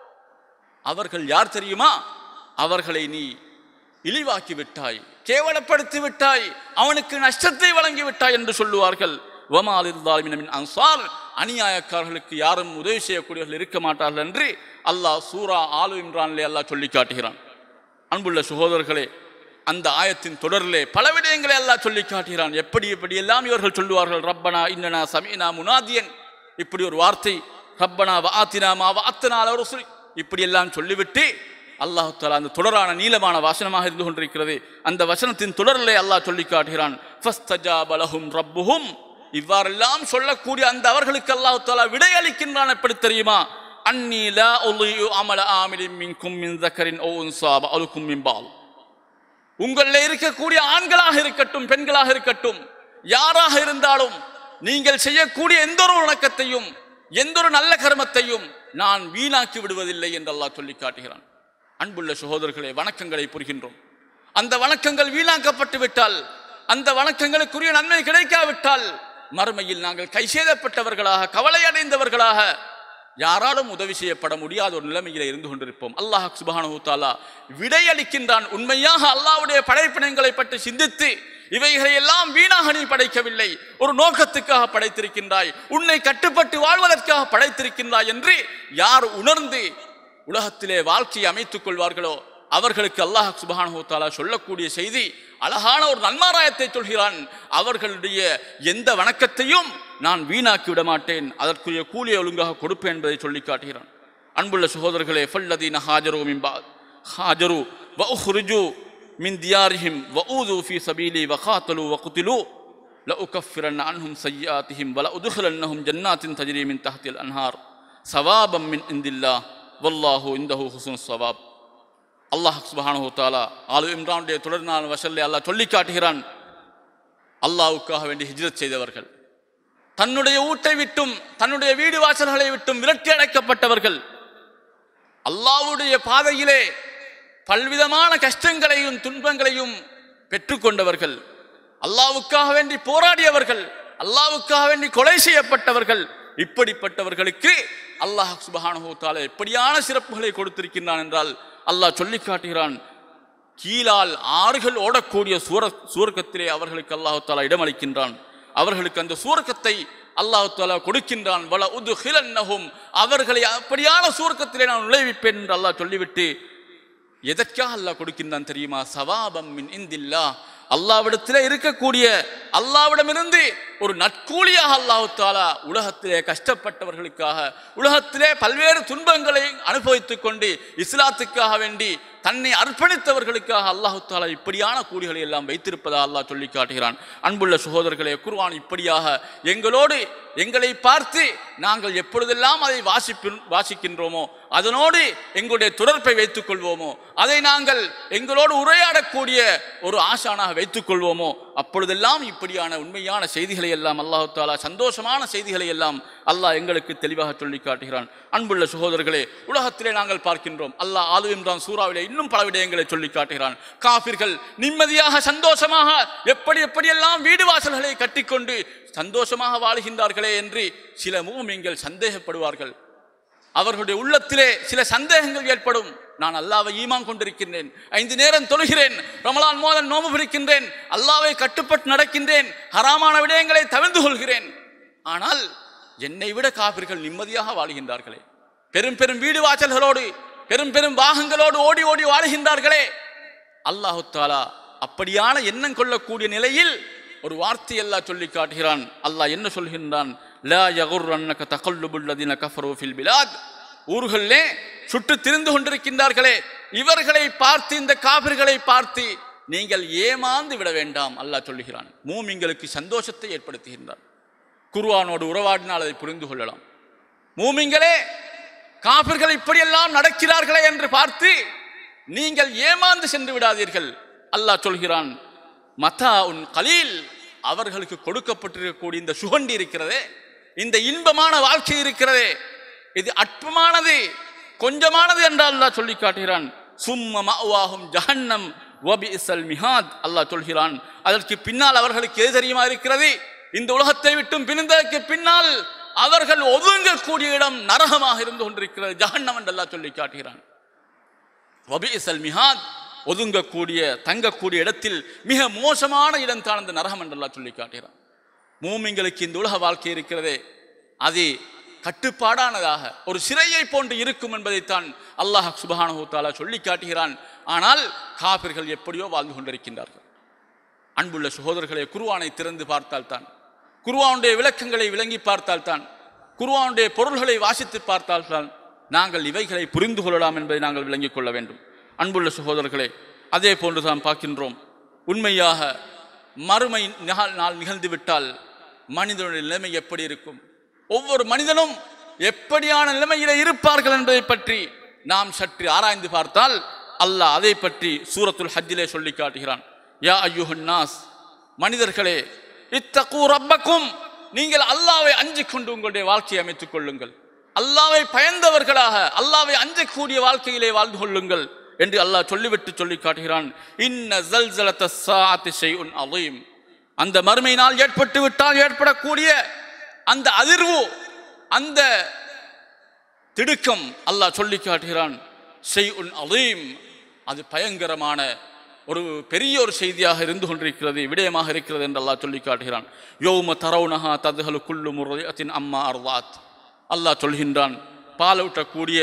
அவர்கள் யார் தெரியுமா அவர்களை நீ இழிவாக்கி விட்டாய் கேவலப்படுத்தி விட்டாய் அவனுக்கு நஷ்டத்தை வழங்கி விட்டாய் என்று சொல்லுவார்கள் வமாலிர்தாலிமின் அன்சார் அநியாயக்காரர்களுக்கு யாரும் உதவி செய்யக்கூடியவர்கள் இருக்க மாட்டார்கள் என்று அல்லாஹ் சூரா ஆலு இம்ரானிலே அல்லாஹ் சொல்லி காட்டுகிறான் அன்புள்ள சகோதரர்களே அந்த ஆயத்தின் தொடரிலே பல விடயங்களை அல்லாஹ் சொல்லி காட்டுகிறான் எப்படி எப்படி எல்லாம் இவர்கள் சொல்லுவார்கள் ரப்பனா இன்னனா சமீனா முனாதியன் இப்படி ஒரு வார்த்தை ரப்பனா வாத்தினா மா வாத்தனா ரசூல் இப்படி எல்லாம் சொல்லிவிட்டு அல்லாஹ் தஆலா அந்த தொடரான நீளமான வசனமாக இருந்து கொண்டிருக்கிறது அந்த வசனத்தின் தொடரிலே அல்லாஹ் சொல்லி காட்டுகிறான் ஃபஸ்தஜாப லஹும் ரப்புஹும் இவ்வாறெல்லாம் சொல்லக்கூடிய அந்த அவர்களுக்கு அல்லாஹ் தஆலா விடையளிக்கின்றான் எப்படி தெரியுமா அன்னி லா உலியு அமல ஆமிலின் மின்கும் மின் தக்கரின் ஓ உன்சா பஅலுக்கும் மின் பால் உங்களில் இருக்கக்கூடிய ஆண்களாக இருக்கட்டும் பெண்களாக இருக்கட்டும் யாராக இருந்தாலும் நீங்கள் செய்யக்கூடிய எந்த ஒரு வணக்கத்தையும் எந்த ஒரு நல்ல கர்மத்தையும் நான் வீணாக்கி விடுவதில்லை என்று அல்லாஹ் சொல்லி காட்டுகிறான் அன்புள்ள சகோதரர்களே வணக்கங்களை புரிகின்றோம் அந்த வணக்கங்கள் வீணாக்கப்பட்டு விட்டால் அந்த வணக்கங்களுக்குரிய நன்மை கிடைக்காவிட்டால் மறுமையில் நாங்கள் கை சேதப்பட்டவர்களாக கவலை அடைந்தவர்களாக யாராலும் உதவி செய்யப்பட முடியாத ஒரு நிலைமையில இருந்து கொண்டிருப்போம் அல்லாஹ் சுபஹானஹு தஆலா விடையளிக்கின்றான் உண்மையாக அல்லாஹ்வுடைய படைப்பினங்களை பற்றி சிந்தித்து இவைகளை எல்லாம் வீணாக நீ படைக்கவில்லை ஒரு நோக்கத்துக்காக படைத்திருக்கின்றாய் உன்னை கட்டுப்பட்டு வாழ்வதற்காக படைத்திருக்கின்றாய் என்று யார் உணர்ந்து உலகத்திலே வாழ்க்கையை அமைத்துக் கொள்வார்களோ அவர்களுக்கு அல்லாஹ் சுபஹானஹு தஆலா சொல்லக்கூடிய செய்தி அழகான ஒரு நன்மாராயத்தை சொல்கிறான் அவர்களுடைய எந்த வணக்கத்தையும் நான் வீணாக்கி விட மாட்டேன் அதற்குரிய கூலியை ஒழுங்காக கொடுப்பேன் என்பதை சொல்லி காட்டுகிறான் அன்புள்ள சகோதரர்களே ஃபல்லதீன ஹாஜரு மின்பா ஹாஜரு வ உஹ்ரிஜு மின் தியாரிஹிம் வ ஊது ஃபீ சபீலி வ காத்தலு வ குத்திலு لأكفرن عنهم سيئاتهم ولأدخلنهم جنات تجري من تحت الأنهار ثوابا من عند الله والله عنده حسن الثواب அல்லாஹ் சுபஹானஹு தஆலா ஆலு இம்ரானுடைய தொடர்நாள் வசல்லே அல்லாஹ் சொல்லி காட்டுகிறான் அல்லாஹ்வுக்காக வேண்டி ஹிஜ்ரத் செய்தவர்கள் தன்னுடைய ஊட்டை விட்டும் தன்னுடைய வீடு வாசல்களை விட்டும் விரட்டி அடைக்கப்பட்டவர்கள் அல்லாஹ்வுடைய பாதையிலே பல்விதமான கஷ்டங்களையும் துன்பங்களையும் பெற்றுக்கொண்டவர்கள் அல்லாஹ்வுக்காக வேண்டி போராடியவர்கள் அல்லாஹ்வுக்காக வேண்டி கொலை செய்யப்பட்டவர்கள் இப்படிப்பட்டவர்களுக்கு அல்லாஹ் சுபஹானஹு தஆலா எப்படியான சிறப்புகளை கொடுத்திருக்கின்றான் என்றால் அல்லாஹ் சொல்லி காட்டுகிறான் கீழால் ஆறுகள் ஓடக்கூடிய சூர சூரக்கத்திலே அவர்களுக்கு அல்லாஹு தாலா இடமளிக்கின்றான் அவர்களுக்கு அந்த சூரக்கத்தை அல்லாஹு தாலா கொடுக்கின்றான் வல உது அவர்களை அப்படியான சூரக்கத்திலே நான் நுழைவிப்பேன் என்று அல்லாஹ் சொல்லிவிட்டு எதற்காக அல்லாஹ் கொடுக்கின்றான் தெரியுமா சவாபம் மின் இந்தில்லா அல்லாவிடத்திலே இருக்கக்கூடிய அல்லாவிடமிருந்து ஒரு நற்கூலியாக அல்லாஹு தாலா உலகத்திலே கஷ்டப்பட்டவர்களுக்காக உலகத்திலே பல்வேறு துன்பங்களை அனுபவித்துக் கொண்டு இஸ்லாத்துக்காக வேண்டி தன்னை அர்ப்பணித்தவர்களுக்காக அல்லாஹு தாலா இப்படியான கூலிகளை எல்லாம் வைத்திருப்பதாக அல்லாஹ் சொல்லி காட்டுகிறான் அன்புள்ள சகோதரர்களே குர்ஆன் இப்படியாக எங்களோடு எங்களை பார்த்து நாங்கள் எப்பொழுதெல்லாம் அதை வாசிப்பி வாசிக்கின்றோமோ அதனோடு எங்களுடைய தொடர்பை வைத்துக் கொள்வோமோ அதை நாங்கள் எங்களோடு உரையாடக்கூடிய ஒரு ஆசானாக வைத்துக் கொள்வோமோ அப்பொழுதெல்லாம் இப்படியான உண்மையான செய்திகளை எல்லாம் அல்லாஹு தாலா சந்தோஷமான செய்திகளை எல்லாம் அல்லாஹ் எங்களுக்கு தெளிவாக சொல்லி காட்டுகிறான் அன்புள்ள சகோதரர்களே உலகத்திலே நாங்கள் பார்க்கின்றோம் அல்லாஹ் ஆலு இம்ரான் சூறாவிலே இன்னும் பல விடயங்களை சொல்லி காட்டுகிறான் காபிர்கள் நிம்மதியாக சந்தோஷமாக எப்படி எப்படியெல்லாம் வீடு வாசல்களை கட்டிக்கொண்டு சந்தோஷமாக வாழுகின்றார்களே என்று சில மூமிங்கள் சந்தேகப்படுவார்கள் அவர்களுடைய உள்ளத்திலே சில சந்தேகங்கள் ஏற்படும் நான் அல்லாவை ஈமான் கொண்டிருக்கின்றேன் ஐந்து நேரம் தொழுகிறேன் ரமலான் மோதல் நோம்பு பிடிக்கின்றேன் அல்லாவை கட்டுப்பட்டு நடக்கின்றேன் ஹராமான விடயங்களை தவிர்ந்து கொள்கிறேன் ஆனால் என்னை விட காபிர்கள் நிம்மதியாக வாழுகின்றார்களே பெரும் பெரும் வீடு வாசல்களோடு பெரும் பெரும் வாகங்களோடு ஓடி ஓடி வாழுகின்றார்களே அல்லாஹு தாலா அப்படியான எண்ணம் கொள்ளக்கூடிய நிலையில் ஒரு வார்த்தை அல்லாஹ் சொல்லி காட்டுகிறான் அல்லாஹ் என்ன சொல்கின்றான் லா யகுர்ரன்னக தகல்லுபுல் லதீன கஃபரு ஃபில் பிலாத் ஊர்களே சுட்டு திரிந்து கொண்டிருக்கின்றார்களே இவர்களை பார்த்து இந்த காபிர்களை பார்த்து நீங்கள் ஏமாந்து விட வேண்டாம் அல்லாஹ் சொல்லுகிறான் மூமிங்களுக்கு சந்தோஷத்தை ஏற்படுத்துகின்றான் குர்ஆனோடு உறவாடினால் அதை புரிந்து கொள்ளலாம் மூமிங்களே காபிர்கள் இப்படியெல்லாம் நடக்கிறார்களே என்று பார்த்து நீங்கள் ஏமாந்து சென்று விடாதீர்கள் அல்லாஹ் சொல்கிறான் மதா உன் கலீல் அவர்களுக்கு கொடுக்கப்பட்டிருக்கக்கூடிய இந்த சுகண்டி இருக்கிறதே இந்த இன்பமான வாழ்க்கை இருக்கிறதே இது அற்பமானது கொஞ்சமானது என்று அல்லாஹ் சொல்லி காட்டுகிறான் சும்ம மஅவாஹும் ஜஹன்னம் வபிஇஸல் மிஹாத் அல்லாஹ் சொல்கிறான் அதற்கு பின்னால் அவர்களுக்கு எது தெரியுமா இருக்கிறது இந்த உலகத்தை விட்டும் பிரிந்ததற்கு பின்னால் அவர்கள் ஒதுங்கக்கூடிய இடம் நரகமாக இருந்து கொண்டிருக்கிறது ஜஹன்னம் என்று அல்லாஹ் சொல்லி காட்டுகிறான் வபிஇஸல் மிஹாத் ஒதுங்கக்கூடிய தங்கக்கூடிய இடத்தில் மிக மோசமான இடம் தான் அந்த நரகம் என்று அல்லாஹ் சொல்லி காட்டுகிறான் மூமிங்களுக்கு இந்த உலக வாழ்க்கை இருக்கிறதே அது கட்டுப்பாடானதாக ஒரு சிறையை போன்று இருக்கும் என்பதைத்தான் அல்லாஹ் சுபஹானஹு தஆலா சொல்லி காட்டுகிறான் ஆனால் காபிர்கள் எப்படியோ வாழ்ந்து கொண்டிருக்கின்றார்கள் அன்புள்ள சகோதரர்களை குருவானை திறந்து பார்த்தால்தான் குருவானுடைய விளக்கங்களை விளங்கி பார்த்தால்தான் குருவானுடைய பொருள்களை வாசித்து பார்த்தால்தான் நாங்கள் இவைகளை புரிந்து கொள்ளலாம் என்பதை நாங்கள் விளங்கிக் கொள்ள வேண்டும் அன்புள்ள சகோதரர்களே அதே போன்று தான் பார்க்கின்றோம் உண்மையாக மறுமை நிகழ் நாள் நிகழ்ந்து விட்டால் மனிதனுடைய நிலைமை எப்படி இருக்கும் ஒவ்வொரு மனிதனும் எப்படியான நிலைமையில இருப்பார்கள் என்பதை பற்றி நாம் சற்று ஆராய்ந்து பார்த்தால் அல்லாஹ் அதை பற்றி சூரத்துல் ஹஜ்ஜிலே சொல்லி காட்டுகிறான் யா ஐயுஹன் நாஸ் மனிதர்களே இத்தகு ரப்பக்கும் நீங்கள் அல்லாவை அஞ்சிக் கொண்டு உங்களுடைய வாழ்க்கையை அமைத்துக் கொள்ளுங்கள் அல்லாவை பயந்தவர்களாக அல்லாவை அஞ்சக்கூடிய வாழ்க்கையிலே வாழ்ந்து கொள்ளுங்கள் என்று அல்லாஹ் சொல்லிவிட்டு சொல்லி காட்டுகிறான் இன்ன ஜல்சலத்த ஸாஅத்தி ஷைஉன் அதீம் அந்த மறுமை நாள் ஏற்பட்டு விட்டால் ஏற்படக்கூடிய அந்த அதிர்வு அந்த திடுக்கம் அல்லாஹ் சொல்லி காட்டுகிறான் ஷைஉன் அதீம் அது பயங்கரமான ஒரு பெரிய ஒரு செய்தியாக இருந்து கொண்டிருக்கிறது விடயமாக இருக்கிறது என்று அல்லாஹ் சொல்லி காட்டுகிறான் யோம தரவுனஹா ததுஹலு குல்லு முறையத்தின் அம்மா அர்வாத் அல்லாஹ் சொல்கின்றான் பாலூட்டக்கூடிய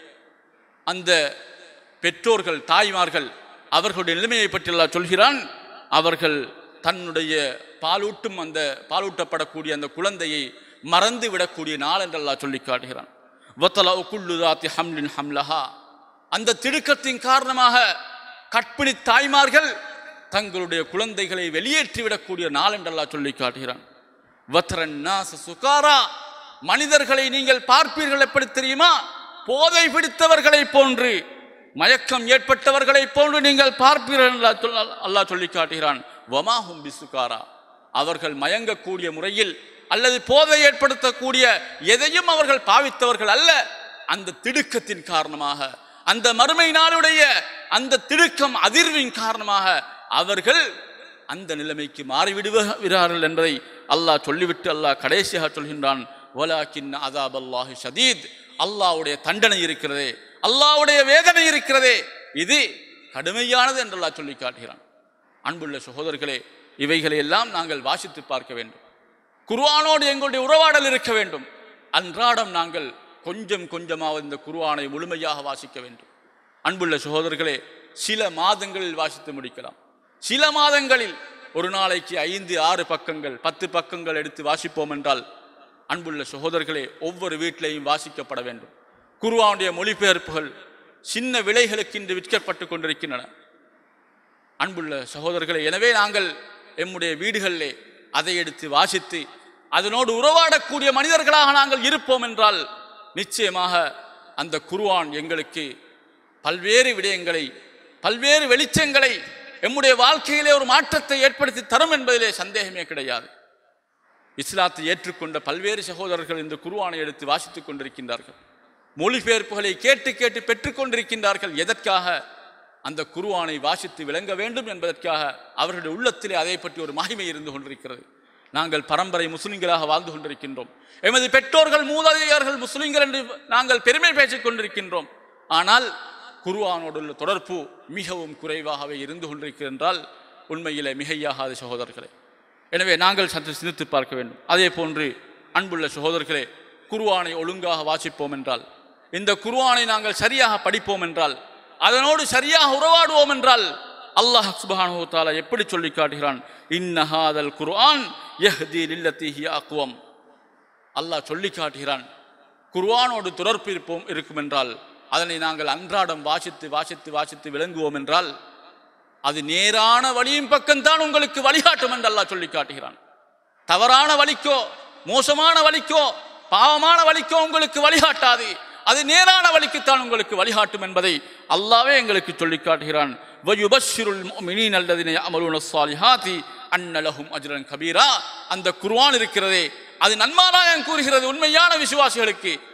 அந்த பெற்றோர்கள் தாய்மார்கள் அவர்களுடைய நிலைமையை பற்றி அல்லாஹ் சொல்கிறான் அவர்கள் தன்னுடைய பாலூட்டும் அந்த பாலூட்டப்படக்கூடிய அந்த குழந்தையை மறந்து விடக்கூடிய நாள் என்று அல்லாஹ் சொல்லி காட்டுகிறான் வத்தலா குல்லு தாத்தி ஹம்லின் ஹம்லஹா அந்த திடுக்கத்தின் காரணமாக கற்பிணி தாய்மார்கள் தங்களுடைய குழந்தைகளை வெளியேற்றி விடக்கூடிய நாள் என்று அல்லாஹ் சொல்லி காட்டுகிறான் வத்ரன் நாச சுகாரா மனிதர்களை நீங்கள் பார்ப்பீர்கள் எப்படி தெரியுமா போதை பிடித்தவர்களை போன்று மயக்கம் ஏற்பட்டவர்களை போன்று நீங்கள் பார்ப்பீர்கள் என்று அல்லாஹ் சொல்~ அல்லாஹ் சொல்லி காட்டுகிறான் வமாஹும் பிசுகாரா அவர்கள் மயங்கக்கூடிய முறையில் அல்லது போதை ஏற்படுத்தக்கூடிய எதையும் அவர்கள் பாவித்தவர்கள் அல்ல அந்த திடுக்கத்தின் காரணமாக அந்த மறுமை நாளுடைய அந்த திடுக்கம் அதிர்வின் காரணமாக அவர்கள் அந்த நிலைமைக்கு மாறிவிடுகிறார்கள் என்பதை அல்லாஹ் சொல்லிவிட்டு அல்லாஹ் கடைசியாக சொல்கின்றான் வலாக்கின் அதாப் அல்லாஹி ஷதீத் அல்லாஹ்வுடைய தண்டனை இருக்கிறதே அல்லாஹ்வுடைய வேதனை இருக்கிறதே இது கடுமையானது என்று அல்லாஹ் சொல்லி காட்டுகிறான் அன்புள்ள சகோதரர்களே இவைகளை எல்லாம் நாங்கள் வாசித்து பார்க்க வேண்டும் குர்ஆனோடு எங்களுடைய உறவாடல் இருக்க வேண்டும் அன்றாடம் நாங்கள் கொஞ்சம் கொஞ்சமாவது இந்த குர்ஆனை முழுமையாக வாசிக்க வேண்டும் அன்புள்ள சகோதரர்களே சில மாதங்களில் வாசித்து முடிக்கலாம் சில மாதங்களில் ஒரு நாளைக்கு ஐந்து ஆறு பக்கங்கள் பத்து பக்கங்கள் எடுத்து வாசிப்போம் என்றால் அன்புள்ள சகோதரர்களே ஒவ்வொரு வீட்டிலையும் வாசிக்கப்பட வேண்டும் குர்ஆனுடைய மொழிபெயர்ப்புகள் சின்ன விலைகளுக்கு இன்று விற்கப்பட்டு கொண்டிருக்கின்றன அன்புள்ள சகோதரர்களே எனவே நாங்கள் எம்முடைய வீடுகளிலே அதை எடுத்து வாசித்து அதனோடு உறவாடக்கூடிய மனிதர்களாக நாங்கள் இருப்போம் என்றால் நிச்சயமாக அந்த குர்ஆன் எங்களுக்கு பல்வேறு விடயங்களை பல்வேறு வெளிச்சங்களை எம்முடைய வாழ்க்கையிலே ஒரு மாற்றத்தை ஏற்படுத்தி தரும் என்பதிலே சந்தேகமே கிடையாது இஸ்லாத்தை ஏற்றுக்கொண்ட பல்வேறு சகோதரர்கள் இந்த குர்ஆனை எடுத்து வாசித்துக் கொண்டிருக்கின்றார்கள் மொழிபெயர்ப்புகளை கேட்டு கேட்டு பெற்றுக்கொண்டிருக்கின்றார்கள் எதற்காக அந்த குர்ஆனை வாசித்து விளங்க வேண்டும் என்பதற்காக அவர்களுடைய உள்ளத்திலே அதை பற்றி ஒரு மகிமை இருந்து கொண்டிருக்கிறது நாங்கள் பரம்பரை முஸ்லிம்களாக வாழ்ந்து கொண்டிருக்கின்றோம் எமது பெற்றோர்கள் மூதாதையர்கள் முஸ்லிம்கள் என்று நாங்கள் பெருமை பேசிக் கொண்டிருக்கின்றோம் ஆனால் குர்ஆனோடு உள்ள தொடர்பு மிகவும் குறைவாகவே இருந்து கொண்டிருக்கின்றால் உண்மையிலே மிகையாகாத சகோதரர்களே எனவே நாங்கள் சற்று சிந்தித்து பார்க்க வேண்டும் அதே போன்று அன்புள்ள சகோதரர்களே குர்ஆனை ஒழுங்காக வாசிப்போம் என்றால் இந்த குர்ஆனை நாங்கள் சரியாக படிப்போம் என்றால் அதனோடு சரியாக உறவாடுவோம் என்றால் அல்லாஹ் சுப்ஹானஹு தஆலா எப்படி சொல்லி காட்டுகிறான் இன்னஹாதல் குர்ஆன் யஹ்தி லில்லதி ஹிய அக்வம் அல்லாஹ் சொல்லி காட்டுகிறான் குர்ஆனோடு தொடர்பு இருப்போம் இருக்கும் என்றால் அதனை நாங்கள் அன்றாடம் வாசித்து வாசித்து வாசித்து விளங்குவோம் என்றால் அது நேரான வழியின் பக்கம்தான் உங்களுக்கு வழிகாட்டும் என்று அல்லாஹ் சொல்லி காட்டுகிறான் தவறான வழிக்கோ மோசமான வழிக்கோ பாவமான வழிக்கோ உங்களுக்கு வழிகாட்டாது அது நேரான வழிக்குத்தான் உங்களுக்கு வழிகாட்டும் என்பதை அல்லாவே எங்களுக்கு சொல்லி காட்டுகிறான் வயுபஷ்ஷிருல் முஃமினீன அல்லதீன யஅமலூன ஸ்ஸாலிஹாத்தி அன்ன லஹும் அஜ்ரன் கபீரா அந்த குர்ஆன் இருக்கிறதே அது நன்மாராயம் கூறுகிறது உண்மையான விசுவாசிகளுக்கு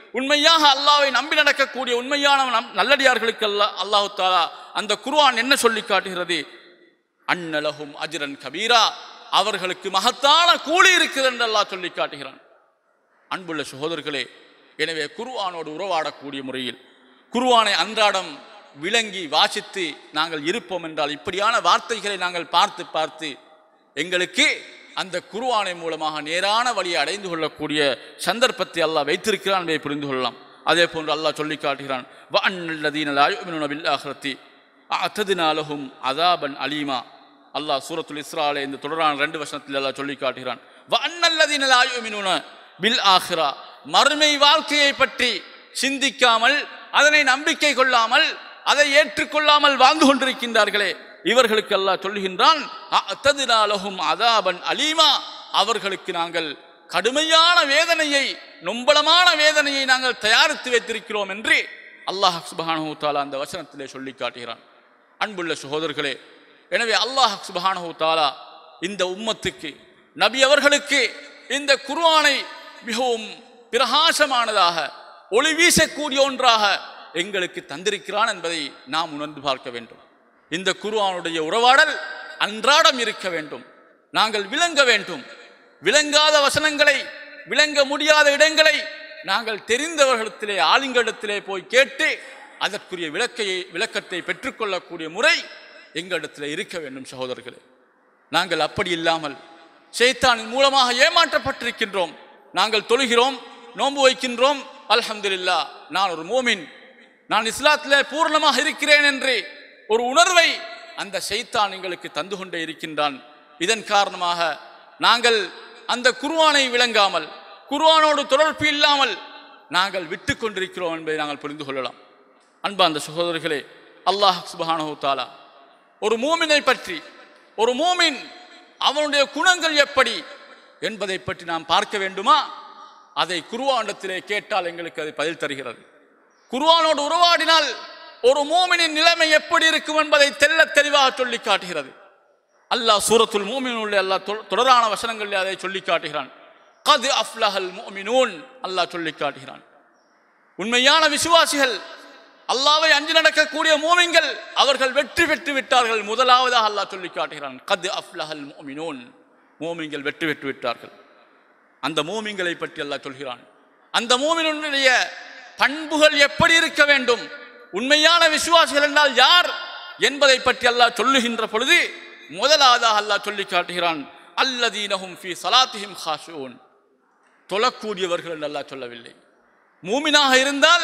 உண்மையாக அல்லாவை நம்பி நடக்கக்கூடிய உண்மையான நம்- நல்லடியார்களுக்கு அல்லா அல்லாஹு தாலா அந்த குர்ஆன் என்ன சொல்லி காட்டுகிறது அன்னலஹும் அஜ்ரன் கபீரா அவர்களுக்கு மகத்தான கூலி இருக்குது என்று அல்லாஹ் சொல்லி காட்டுகிறான் அன்புள்ள சகோதரர்களே எனவே குர்ஆனோடு உறவாடக்கூடிய முறையில் குர்ஆனை அன்றாடம் விளங்கி வாசித்து நாங்கள் இருப்போம் என்றால் இப்படியான வார்த்தைகளை நாங்கள் பார்த்து பார்த்து எங்களுக்கு அந்த குர்ஆனை மூலமாக நேரான வழியை அடைந்து கொள்ளக்கூடிய சந்தர்ப்பத்தை அல்லாஹ் வைத்திருக்கிறான் என்பதை புரிந்து கொள்ளலாம் அதே போன்று அல்லாஹ் சொல்லி காட்டுகிறான் வஅன்னல்லதீன லா யுமினூன பில் ஆখিরাতি அஅததுனா லஹும் அஸாபன் அலீமா அல்லாஹ் சூரத்துல் இஸ்ரால இந்த தொடரான ரெண்டு வசனத்தில் அல்லாஹ் சொல்லி காட்டுகிறான் வஅன்னல்லதீன லா யுமினூன பில் ஆখিরা மறுமை வாழ்க்கையை பற்றி சிந்திக்காமல் அதனை நம்பிக்கை கொள்ளாமல் அதை ஏற்றுக்கொள்ளாமல் வாழ்ந்து கொண்டிருக்கின்றார்களே இவர்களுக்கு அல்லாஹ் சொல்லுகின்றான் அஅததுனா லஹும் அஸாபன் அலீமா அவர்களுக்கு நாங்கள் கடுமையான வேதனையை நொம்பலமான வேதனையை நாங்கள் தயாரித்து வைத்திருக்கிறோம் என்று அல்லாஹ் சுபஹானஹு தாலா அந்த வசனத்திலே சொல்லி காட்டுகிறான் அன்புள்ள சகோதரர்களே எனவே அல்லாஹ் சுபஹானஹு தாலா இந்த உம்மத்துக்கு நபி அவர்களுக்கு இந்த குர்ஆனை மிகவும் பிரகாசமானதாக ஒளி வீசக்கூடிய ஒன்றாக எங்களுக்கு தந்திருக்கிறான் என்பதை நாம் உணர்ந்து பார்க்க வேண்டும் இந்த குர்ஆனுடைய உறவாடல் அன்றாடம் இருக்க வேண்டும் நாங்கள் விளங்க வேண்டும் விளங்காத வசனங்களை விளங்க முடியாத இடங்களை நாங்கள் தெரிந்தவர்களிடத்திலே ஆளுங்களிடத்திலே போய் கேட்டு அதற்குரிய விளக்கையை விளக்கத்தை பெற்றுக்கொள்ளக்கூடிய முறை எங்களிடத்தில் இருக்க வேண்டும் சகோதரர்களே நாங்கள் அப்படி இல்லாமல் ஷைத்தானின் மூலமாக ஏமாற்றப்பட்டிருக்கின்றோம் நாங்கள் தொழுகிறோம் நோன்பு வைக்கின்றோம் அல்ஹம்துலில்லாஹ் நான் ஒரு மோமின் நான் இஸ்லாத்திலே பூர்ணமாக இருக்கிறேன் என்று ஒரு உணர்வை அந்த ஷைத்தான் எங்களுக்கு தந்து கொண்டே இருக்கின்றான் இதன் காரணமாக நாங்கள் அந்த குர்ஆனை விளங்காமல் குர்ஆனோடு தொடர்பு இல்லாமல் நாங்கள் விட்டு கொண்டிருக்கிறோம் என்பதை நாங்கள் புரிந்து கொள்ளலாம் அன்பா அந்த சகோதரர்களே அல்லாஹ் சுப்ஹானஹு தஆலா ஒரு மூமினை பற்றி ஒரு மூமின் அவனுடைய குணங்கள் எப்படி என்பதை பற்றி நாம் பார்க்க வேண்டுமா அதை குருவாண்டத்திலே கேட்டால் எங்களுக்கு அதை பதில் தருகிறது குருவானோடு உறவாடினால் ஒரு மூமினின் நிலைமை எப்படி இருக்கும் என்பதை தெள்ளத் தெளிவாக சொல்லி காட்டுகிறது அல்லாஹ் சூரத்துல் மூமினுள்ள அல்லாஹ் தொ- தொடரான வசனங்களில் அதை சொல்லி காட்டுகிறான் கது அஃப்லஹல் மூமினூன் அல்லாஹ் சொல்லி காட்டுகிறான் உண்மையான விசுவாசிகள் அல்லாவை அஞ்சு நடக்கக்கூடிய மூமின்கள் அவர்கள் வெற்றி பெற்று விட்டார்கள் முதலாவதாக அல்லாஹ் சொல்லி காட்டுகிறான் கது அஃப்லஹல் மூமினூன் மூமின்கள் வெற்றி பெற்று விட்டார்கள் அந்த மூமின்களை பற்றி அல்லாஹ் சொல்கிறான் அந்த மூமினுடைய பண்புகள் எப்படி இருக்க வேண்டும் உண்மையான விசுவாசிகள் என்றால் யார் என்பதை பற்றி அல்லாஹ் சொல்லுகின்ற பொழுது முதலாவதாக அல்லாஹ் சொல்லி காட்டுகிறான் அல்லதீனஹும் ஃபி சலாத்திஹிம் ஹாஷூன் தொழக்கூடியவர்கள் என்று அல்லாஹ் சொல்லவில்லை மூமினாக இருந்தால்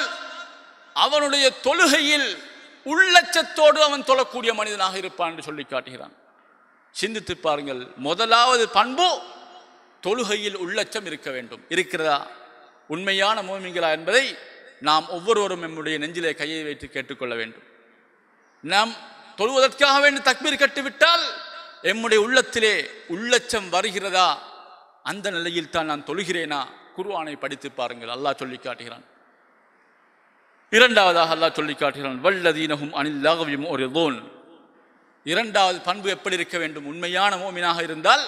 அவனுடைய தொழுகையில் உள்ளச்சத்தோடு அவன் தொழக்கூடிய மனிதனாக இருப்பான் என்று சொல்லி காட்டுகிறான் சிந்தித்து பாருங்கள் முதலாவது பண்பு தொழுகையில் உள்ளச்சம் இருக்க வேண்டும் இருக்கிறதா உண்மையான மூமிங்களா என்பதை நாம் ஒவ்வொருவரும் நம்முடைய நெஞ்சிலே கையை வைத்து கேட்டுக்கொள்ள வேண்டும் நாம் தொழுவதற்காக வேண்டி தக்பீர் கட்டிவிட்டால் எம்முடைய உள்ளத்திலே உள்ளச்சம் வருகிறதா அந்த நிலையில் தான் நான் தொழுகிறேனா குர்ஆனை படித்து பாருங்கள் அல்லாஹ் சொல்லி காட்டுகிறான் இரண்டாவதாக அல்லாஹ் சொல்லி காட்டுகிறான் வல்லதீனஹும் அனில் லகவியும் ஒரு இரண்டாவது பண்பு எப்படி இருக்க வேண்டும் உண்மையான மோமினாக இருந்தால்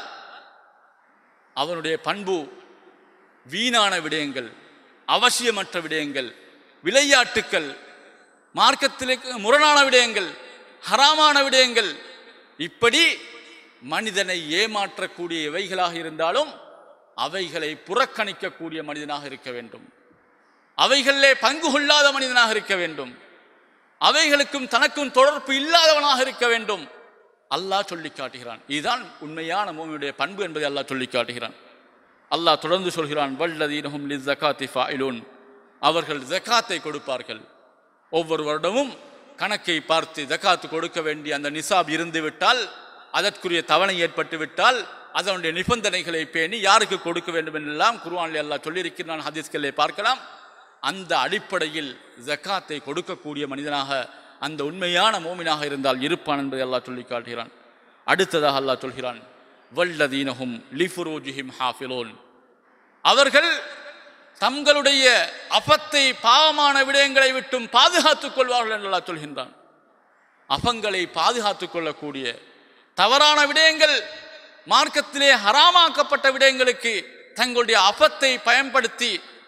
அவனுடைய பண்பு வீணான விடயங்கள் அவசியமற்ற விடயங்கள் விளையாட்டுக்கள் மார்க்கத்திலே முரணான விடயங்கள் ஹராமான விடயங்கள் இப்படி மனிதனை ஏமாற்றக்கூடிய எவைகளாக இருந்தாலும் அவைகளை புறக்கணிக்கக்கூடிய மனிதனாக இருக்க வேண்டும் அவைகளிலே பங்கு கொள்ளாத மனிதனாக இருக்க வேண்டும் அவைகளுக்கும் தனக்கும் தொடர்பு இல்லாதவனாக இருக்க வேண்டும் அல்லாஹ் சொல்லி காட்டுகிறான் இதுதான் உண்மையான மூமியுடைய பண்பு என்பதை அல்லாஹ் சொல்லி காட்டுகிறான் அல்லாஹ் தொடர்ந்து சொல்கிறான் வல்லதீனஹும் லிஸ்ஸகாத்தி ஃபாயிலூன் அவர்கள் ஜகாத்தை கொடுப்பார்கள் ஒவ்வொரு வருடமும் கணக்கை பார்த்து ஜகாத்து கொடுக்க வேண்டிய அந்த நிசாப் இருந்து விட்டால் அதற்குரிய தவணை ஏற்பட்டு விட்டால் அதனுடைய நிபந்தனைகளை பேணி யாருக்கு கொடுக்க வேண்டும் என்றெல்லாம் குர்ஆனில் அல்லாஹ் சொல்லியிருக்கிறான் ஹதீஸ்களை பார்க்கலாம் அந்த அடிப்படையில் ஜக்காத்தை கொடுக்கக்கூடிய மனிதனாக அந்த உண்மையான மோமினாக இருந்தால் இருப்பான் என்பதை அல்லாஹ் சொல்லி காட்டுகிறான் அடுத்ததாக அல்லாஹ் சொல்கிறான் வல்லதீனஹும் லிஃபுரூஜிஹிம் ஹாஃபிலோன் அவர்கள் தங்களுடைய அபத்தை பாவமான விடயங்களை விட்டும் பாதுகாத்துக் கொள்வார்கள் என்று அல்லாஹ் சொல்கின்றான் அபங்களை பாதுகாத்துக் கொள்ளக்கூடிய தவறான விடயங்கள் மார்க்கத்திலே ஹராமாக்கப்பட்ட விடயங்களுக்கு தங்களுடைய அபத்தை பயன்படுத்தி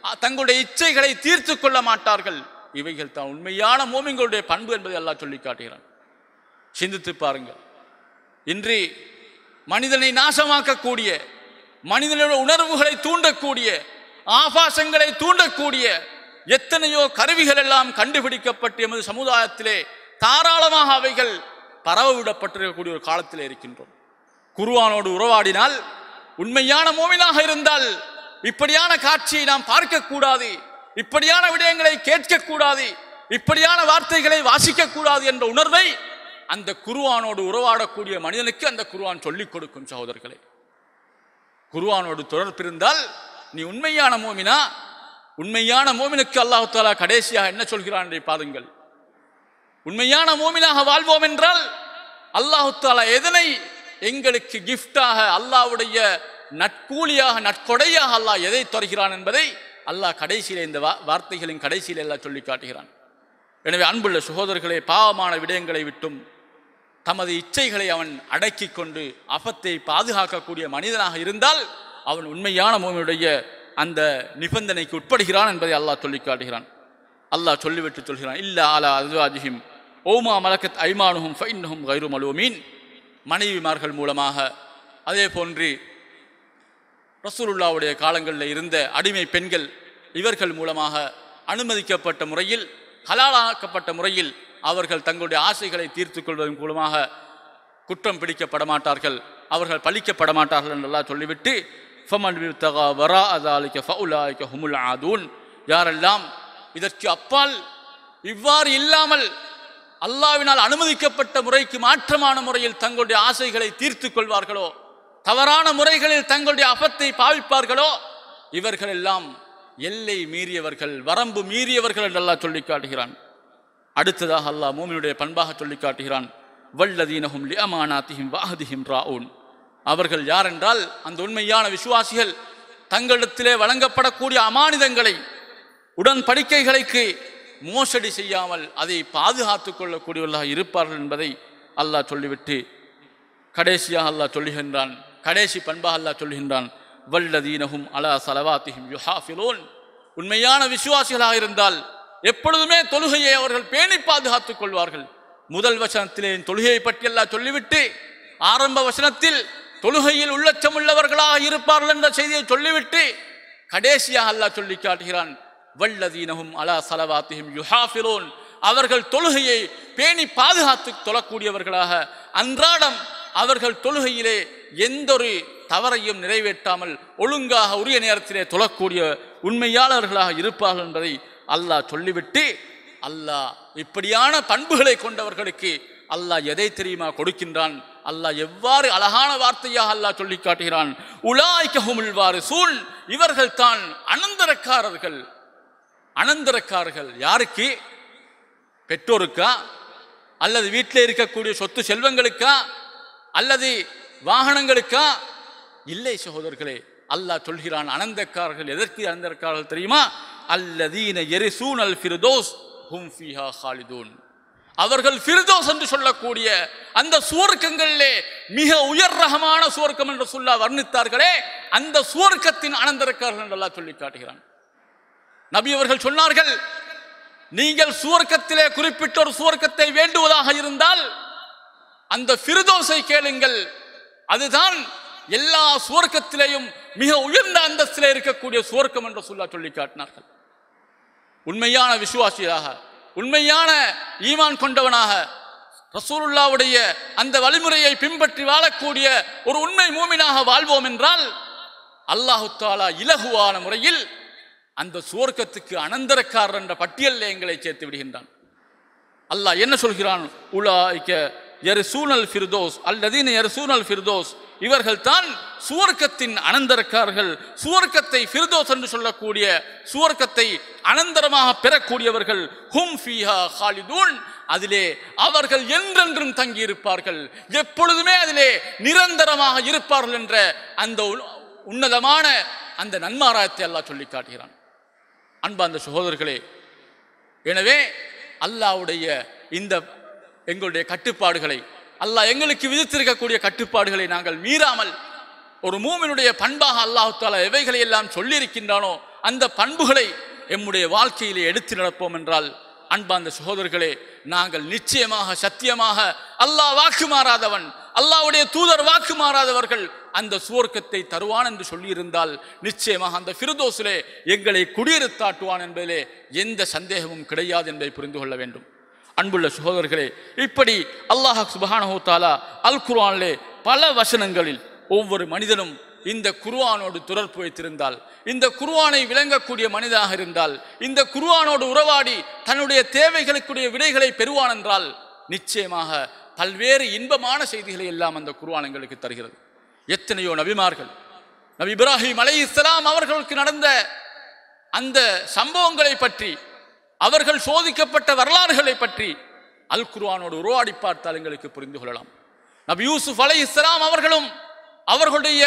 அ- தங்களுடைய இச்சைகளை தீர்த்து கொள்ள மாட்டார்கள் இவைகள் தான் உண்மையான மோமிங்களுடைய பண்பு என்பதை அல்லாஹ் சொல்லி காட்டுகிறான் சிந்தித்து பாருங்கள் இன்று மனிதனை நாசமாக்கக்கூடிய மனிதனுடைய உணர்வுகளை தூண்டக்கூடிய ஆபாசங்களை தூண்டக்கூடிய எத்தனையோ கருவிகள் எல்லாம் கண்டுபிடிக்கப்பட்டு எமது சமுதாயத்திலே தாராளமாக அவைகள் பரவ விடப்பட்டிருக்கக்கூடிய ஒரு காலத்திலே இருக்கின்றோம் குருவானோடு உறவாடினால் உண்மையான மோமினாக இருந்தால் இப்படியான காட்சியை நாம் பார்க்கக்கூடாது இப்படியான விடயங்களை கேட்கக்கூடாது இப்படியான வார்த்தைகளை வாசிக்கக்கூடாது என்ற உணர்வை அந்த குருவானோடு உறவாடக்கூடிய மனிதனுக்கு அந்த குருவான் சொல்லிக் கொடுக்கும் சகோதரர்களே குருவானோடு தொடர்பு இருந்தால் நீ உண்மையான மோமினா உண்மையான மோமினுக்கு அல்லாஹு தாலா கடைசியாக என்ன சொல்கிறான் என்று பாருங்கள் உண்மையான மோமினாக வாழ்வோம் என்றால் அல்லாஹு தாலா எதனை எங்களுக்கு கிஃப்டாக அல்லாஹ்வுடைய நட்கூலியாக நட்கொடையாக அல்லாஹ் எதை தருகிறான் என்பதை அல்லாஹ் கடைசியிலே இந்த வா- வார்த்தைகளின் கடைசியிலே எல்லாம் சொல்லி காட்டுகிறான் எனவே அன்புள்ள சகோதரர்களே பாவமான விடயங்களை விட்டும் தமது இச்சைகளை அவன் அடக்கிக் கொண்டு அபத்தை பாதுகாக்கக்கூடிய மனிதனாக இருந்தால் அவன் உண்மையான மோமியுடைய அந்த நிபந்தனைக்கு உட்படுகிறான் என்பதை அல்லாஹ் சொல்லி காட்டுகிறான் அல்லாஹ் சொல்லிவிட்டு சொல்கிறான் இல்ல அலா அஸ்வாஜிஹிம் ஓமா மலக்கத் ஐமானுஹும் ஃபைன்னுஹும் கைரு மலுவமீன் மனைவிமார்கள் மூலமாக அதே போன்று ரசூலுல்லாவுடைய காலங்களில் இருந்த அடிமை பெண்கள் இவர்கள் மூலமாக அனுமதிக்கப்பட்ட முறையில் ஹலாலாக்கப்பட்ட முறையில் அவர்கள் தங்களுடைய ஆசைகளை தீர்த்து கொள்வதன் மூலமாக குற்றம் பிடிக்கப்பட மாட்டார்கள் அவர்கள் பழிக்கப்பட மாட்டார்கள் என்றெல்லாம் சொல்லிவிட்டு ஃபமன் வித்தகா வரா அதாலிக்க ஃபவுலாய்க்க ஹுமுல் ஆதூன் யாரெல்லாம் இதற்கு அப்பால் இவ்வாறு இல்லாமல் அல்லாவினால் அனுமதிக்கப்பட்ட முறைக்கு மாற்றமான முறையில் தங்களுடைய ஆசைகளை தீர்த்து கொள்வார்களோ தவறான முறைகளில் தங்களுடைய அபத்தை பாவிப்பார்களோ இவர்கள் எல்லாம் எல்லை மீறியவர்கள் வரம்பு மீறியவர்கள் என்று அல்லாஹ் சொல்லி காட்டுகிறான் அடுத்ததாக அல்லாஹ் மூமினுடைய பண்பாக சொல்லி காட்டுகிறான் வல்லதீனஹும் லிஅமானாத்திஹிம் வாஹதிஹிம் ராഊன் அவர்கள் யாரென்றால் அந்த உண்மையான விசுவாசிகள் தங்களிடத்திலே வழங்கப்படக்கூடிய அமானிதங்களை உடன்படிக்கைகளுக்கு மோசடி செய்யாமல் அதை பாதுகாத்துக் கொள்ளக்கூடியவர்களாக இருப்பார்கள் என்பதை அல்லாஹ் சொல்லிவிட்டு கடைசியாக அல்லாஹ் சொல்லுகின்றான் கடைசி பண்பாக அல்லாஹ் சொல்லுகின்றான் வல்லதீனஹும் அலா சலவாத்திஹிம் யுஹாஃபிலூன் உண்மையான விசுவாசிகளாக இருந்தால் எப்பொழுதுமே தொழுகையை அவர்கள் பேணி பாதுகாத்துக் கொள்வார்கள் முதல் வசனத்திலே தொழுகையை பற்றி அல்லாஹ் சொல்லிவிட்டு ஆரம்ப வசனத்தில் தொழுகையில் உள்ளச்சமுள்ளவர்களாக இருப்பார்கள் என்ற செய்தியை சொல்லிவிட்டு கடைசியாக அல்லாஹ் சொல்லி காட்டுகிறான் வல்லதீனஹும் அலா சலவாத்திஹிம் யுஹாஃபிலூன் அவர்கள் தொழுகையை பேணி பாதுகாத்து தொழக்கூடியவர்களாக அன்றாடம் அவர்கள் தொழுகையிலே எந்தொரு தவறையும் நிறைவேற்றாமல் ஒழுங்காக உரிய நேரத்திலே தொழக்கூடிய உண்மையாளர்களாக இருப்பார்கள் என்பதை அல்லாஹ் சொல்லிவிட்டு அல்லாஹ் இப்படியான பண்புகளை கொண்டவர்களுக்கு அல்லாஹ் எதை தெரியுமா கொடுக்கின்றான் அல்லாஹ் எவ்வாறு அழகான வார்த்தையாக அல்லாஹ் சொல்லி காட்டுகிறான் உலாய்க்கஹுமுல் வாரிசூன் இவர்கள் தான் அனந்தரக்காரர்கள் அனந்தரக்காரர்கள் யாருக்கு பெற்றோருக்கா அல்லது வீட்டில் இருக்கக்கூடிய சொத்து செல்வங்களுக்கா அல்லது வாகனங்களுக்கா இல்லை சகோதரர்களே அல்லாஹ் சொல்கிறான் அனந்தக்காரர்கள் எதற்கு அனந்தக்காரர்கள் தெரியுமா அல்லதீன எரிசூன் அல் ஃபிர்தோஸ் ஹும் ஃபீஹா ஹாலிதூன் அவர்கள் ஃபிர்தோஸ் என்று சொல்லக்கூடிய அந்த சுவர்க்கங்களிலே மிக உயர் ரகமான சுவர்க்கம் என்று சொல்ல வர்ணித்தார்களே அந்த சுவர்க்கத்தின் அனந்தரக்காரர்கள் என்று அல்லாஹ் சொல்லி காட்டுகிறான் நபி அவர்கள் சொன்னார்கள் நீங்கள் சுவர்க்கத்திலே குறிப்பிட்ட ஒரு சுவர்க்கத்தை வேண்டுவதாக இருந்தால் அந்த ஃபிர்தோஸை கேளுங்கள் அதுதான் எல்லா சுவர்க்கத்திலேயும் மிக உயர்ந்த அந்தஸ்திலே இருக்கக்கூடிய சுவர்க்கம் என்று சொல்ல சொல்லி காட்டினார்கள் உண்மையான விசுவாசியாக உண்மையான ஈமான் கொண்டவனாக ரசூலுல்லாவுடைய அந்த வழிமுறையை பின்பற்றி வாழக்கூடிய ஒரு உண்மை மூமினாக வாழ்வோம் என்றால் அல்லாஹு தாலா இலகுவான முறையில் அந்த சுவர்க்கத்துக்கு அனந்தரக்காரர் என்ற பட்டியலில் எங்களை சேர்த்து விடுகின்றான் அல்லாஹ் என்ன சொல்கிறான் உலாய்க்க எருசூனல் ஃபிர்தோஸ் அல்லதீன எருசூனல் ஃபிர்தோஸ் இவர்கள் தான் சுவர்க்கத்தின் அனந்தரக்காரர்கள் சுவர்க்கத்தை ஃபிர்தோஸ் என்று சொல்லக்கூடிய சுவர்க்கத்தை அனந்தரமாக பெறக்கூடியவர்கள் ஹும் ஃபீஹா ஹாலிதூன் அதிலே அவர்கள் என்றென்றும் தங்கி இருப்பார்கள் எப்பொழுதுமே அதிலே நிரந்தரமாக இருப்பார்கள் என்ற அந்த உ- உன்னதமான அந்த நன்மாராயத்தை அல்லாஹ் சொல்லி காட்டுகிறான் அன்பார்ந்த சகோதரர்களே எனவே அல்லாஹ்வுடைய இந்த எங்களுடைய கட்டுப்பாடுகளை அல்லாஹ் எங்களுக்கு விதித்திருக்கக்கூடிய கட்டுப்பாடுகளை நாங்கள் மீறாமல் ஒரு மூமினுடைய பண்பாக அல்லாஹ் தாலா எவைகளை எல்லாம் சொல்லியிருக்கின்றானோ அந்த பண்புகளை எம்முடைய வாழ்க்கையிலே எடுத்து நடப்போம் என்றால் அன்பார்ந்த சகோதரர்களே நாங்கள் நிச்சயமாக சத்தியமாக அல்லாஹ் வாக்கு மாறாதவன் அல்லாஹ்வுடைய தூதர் வாக்கு மாறாதவர்கள் அந்த சுவர்க்கத்தை தருவான் என்று சொல்லியிருந்தால் நிச்சயமாக அந்த ஃபிர்தோஸிலே எங்களை குடியிருத்தாட்டுவான் என்பதிலே எந்த சந்தேகமும் கிடையாது என்பதை புரிந்து கொள்ள வேண்டும் அன்புள்ள சகோதரர்களே இப்படி அல்லாஹ் சுபஹானஹு தஆலா அல் குர்ஆனிலே பல வசனங்களில் ஒவ்வொரு மனிதனும் இந்த குர்ஆனோடு தொடர்பு வைத்திருந்தால் இந்த குர்ஆனை விளங்கக்கூடிய மனிதாக இருந்தால் இந்த குர்ஆனோடு உறவாடி தன்னுடைய தேவைகளுக்குரிய விடைகளை பெறுவான் என்றால் நிச்சயமாக பல்வேறு இன்பமான செய்திகளை எல்லாம் அந்த குர்ஆன் எங்களுக்கு தருகிறது எத்தனையோ நபிமார்கள் நபி இப்ராஹிம் அலைஹிஸ்ஸலாம் அவர்களுக்கு நடந்த அந்த சம்பவங்களை பற்றி அவர்கள் சோதிக்கப்பட்ட வரலாறுகளை பற்றி அல் குர்ஆனோடு உருவாடி பார்த்தால் எங்களுக்கு புரிந்து கொள்ளலாம் நபி யூசுப் அலை இஸ்லாம் அவர்களும் அவர்களுடைய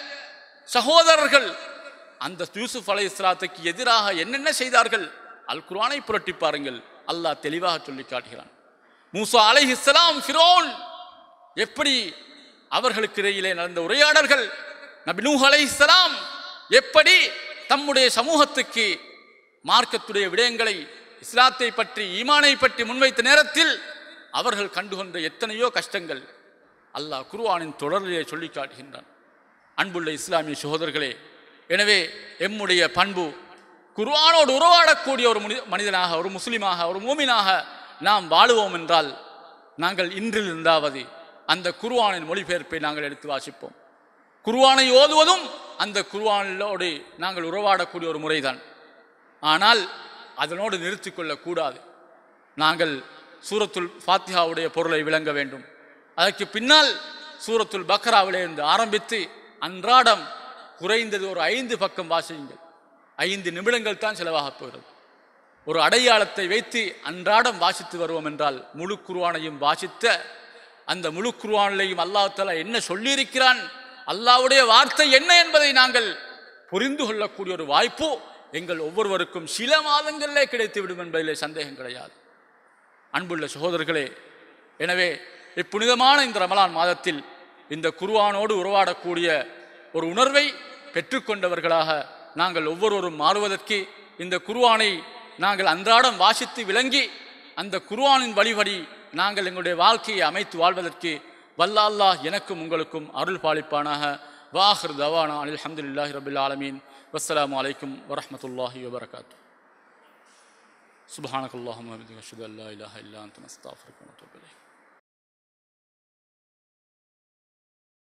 சகோதரர்கள் அந்த யூசுப் அலை இஸ்லாத்துக்கு எதிராக என்னென்ன செய்தார்கள் அல் குர்ஆனை புரட்டி பாருங்கள் அல்லாஹ் தெளிவாக சொல்லி காட்டுகிறான் மூசா அலை இஸ்லாம் ஃபிரோன் எப்படி அவர்களுக்கு இடையிலே நடந்த உரையாடல்கள் நபி நூஹ் அலைஹிஸ்ஸலாம் எப்படி தம்முடைய சமூகத்துக்கு மார்க்கத்துடைய விடயங்களை இஸ்லாத்தை பற்றி ஈமானை பற்றி முன்வைத்த நேரத்தில் அவர்கள் கண்டுகொண்ட எத்தனையோ கஷ்டங்கள் அல்லாஹ் குர்ஆனின் தொடரிலே சொல்லி காட்டுகின்றான் அன்புள்ள இஸ்லாமிய சகோதரர்களே எனவே எம்முடைய பண்பு குர்ஆனோடு உறவாடக்கூடிய ஒரு முனி- மனிதனாக ஒரு முஸ்லிமாக ஒரு மூமினாக நாம் வாழுவோம் என்றால் நாங்கள் இன்றிலிருந்தாவது அந்த குர்ஆனின் மொழிபெயர்ப்பை நாங்கள் எடுத்து வாசிப்போம் குர்ஆனை ஓதுவதும் அந்த குர்ஆனோடு நாங்கள் உறவாடக்கூடிய ஒரு முறைதான் ஆனால் அதனோடு நிறுத்திக் கொள்ளக்கூடாது நாங்கள் சூரத்துல் ஃபாத்திஹாவுடைய பொருளை விளங்க வேண்டும் அதற்கு பின்னால் சூரத்துல் பக்ராவிலே இருந்து ஆரம்பித்து அன்றாடம் குறைந்தது ஒரு ஐந்து பக்கம் வாசியுங்கள் ஐந்து நிமிடங்கள் தான் செலவாகப் போகிறது ஒரு அடையாளத்தை வைத்து அன்றாடம் வாசித்து வருவோம் என்றால் முழு குர்ஆனையும் வாசித்த அந்த முழு குர்ஆனிலையும் அல்லாஹ் தஆலா என்ன சொல்லியிருக்கிறான் அல்லாஹ்வுடைய வார்த்தை என்ன என்பதை நாங்கள் புரிந்து கொள்ளக்கூடிய ஒரு வாய்ப்பு எங்கள் ஒவ்வொருவருக்கும் சில மாதங்களிலே கிடைத்து விடும் என்பதிலே சந்தேகம் கிடையாது அன்புள்ள சகோதரர்களே எனவே இப்புனிதமான இந்த ரமலான் மாதத்தில் இந்த குர்ஆனோடு உறவாடக்கூடிய ஒரு உணர்வை பெற்றுக்கொண்டவர்களாக நாங்கள் ஒவ்வொருவரும் மாறுவதற்கு இந்த குர்ஆனை நாங்கள் அன்றாடம் வாசித்து விளங்கி அந்த குர்ஆனின் வழிபடி நாங்கள் எங்களுடைய வாழ்க்கையை அமைத்து வாழ்வதற்கு வல்ல அல்லாஹ் எனக்கும் உங்களுக்கும் அருள் பாலிப்பானாக வாஹர் தவானா அனில் அஹமதுல்லாஹி ரபில் ஆலமீன் வஸ்ஸலாமு அலைக்கும் வரஹ்மத்துல்லாஹி வபரகாத்து சுப்ஹானக்கல்லாஹும்ம வபிஹம்திக அஷ்ஹது அல்லா இலாஹா இல்லா அன்த நஸ்தக்ஃபிருக வ நத்தூபு இலைக்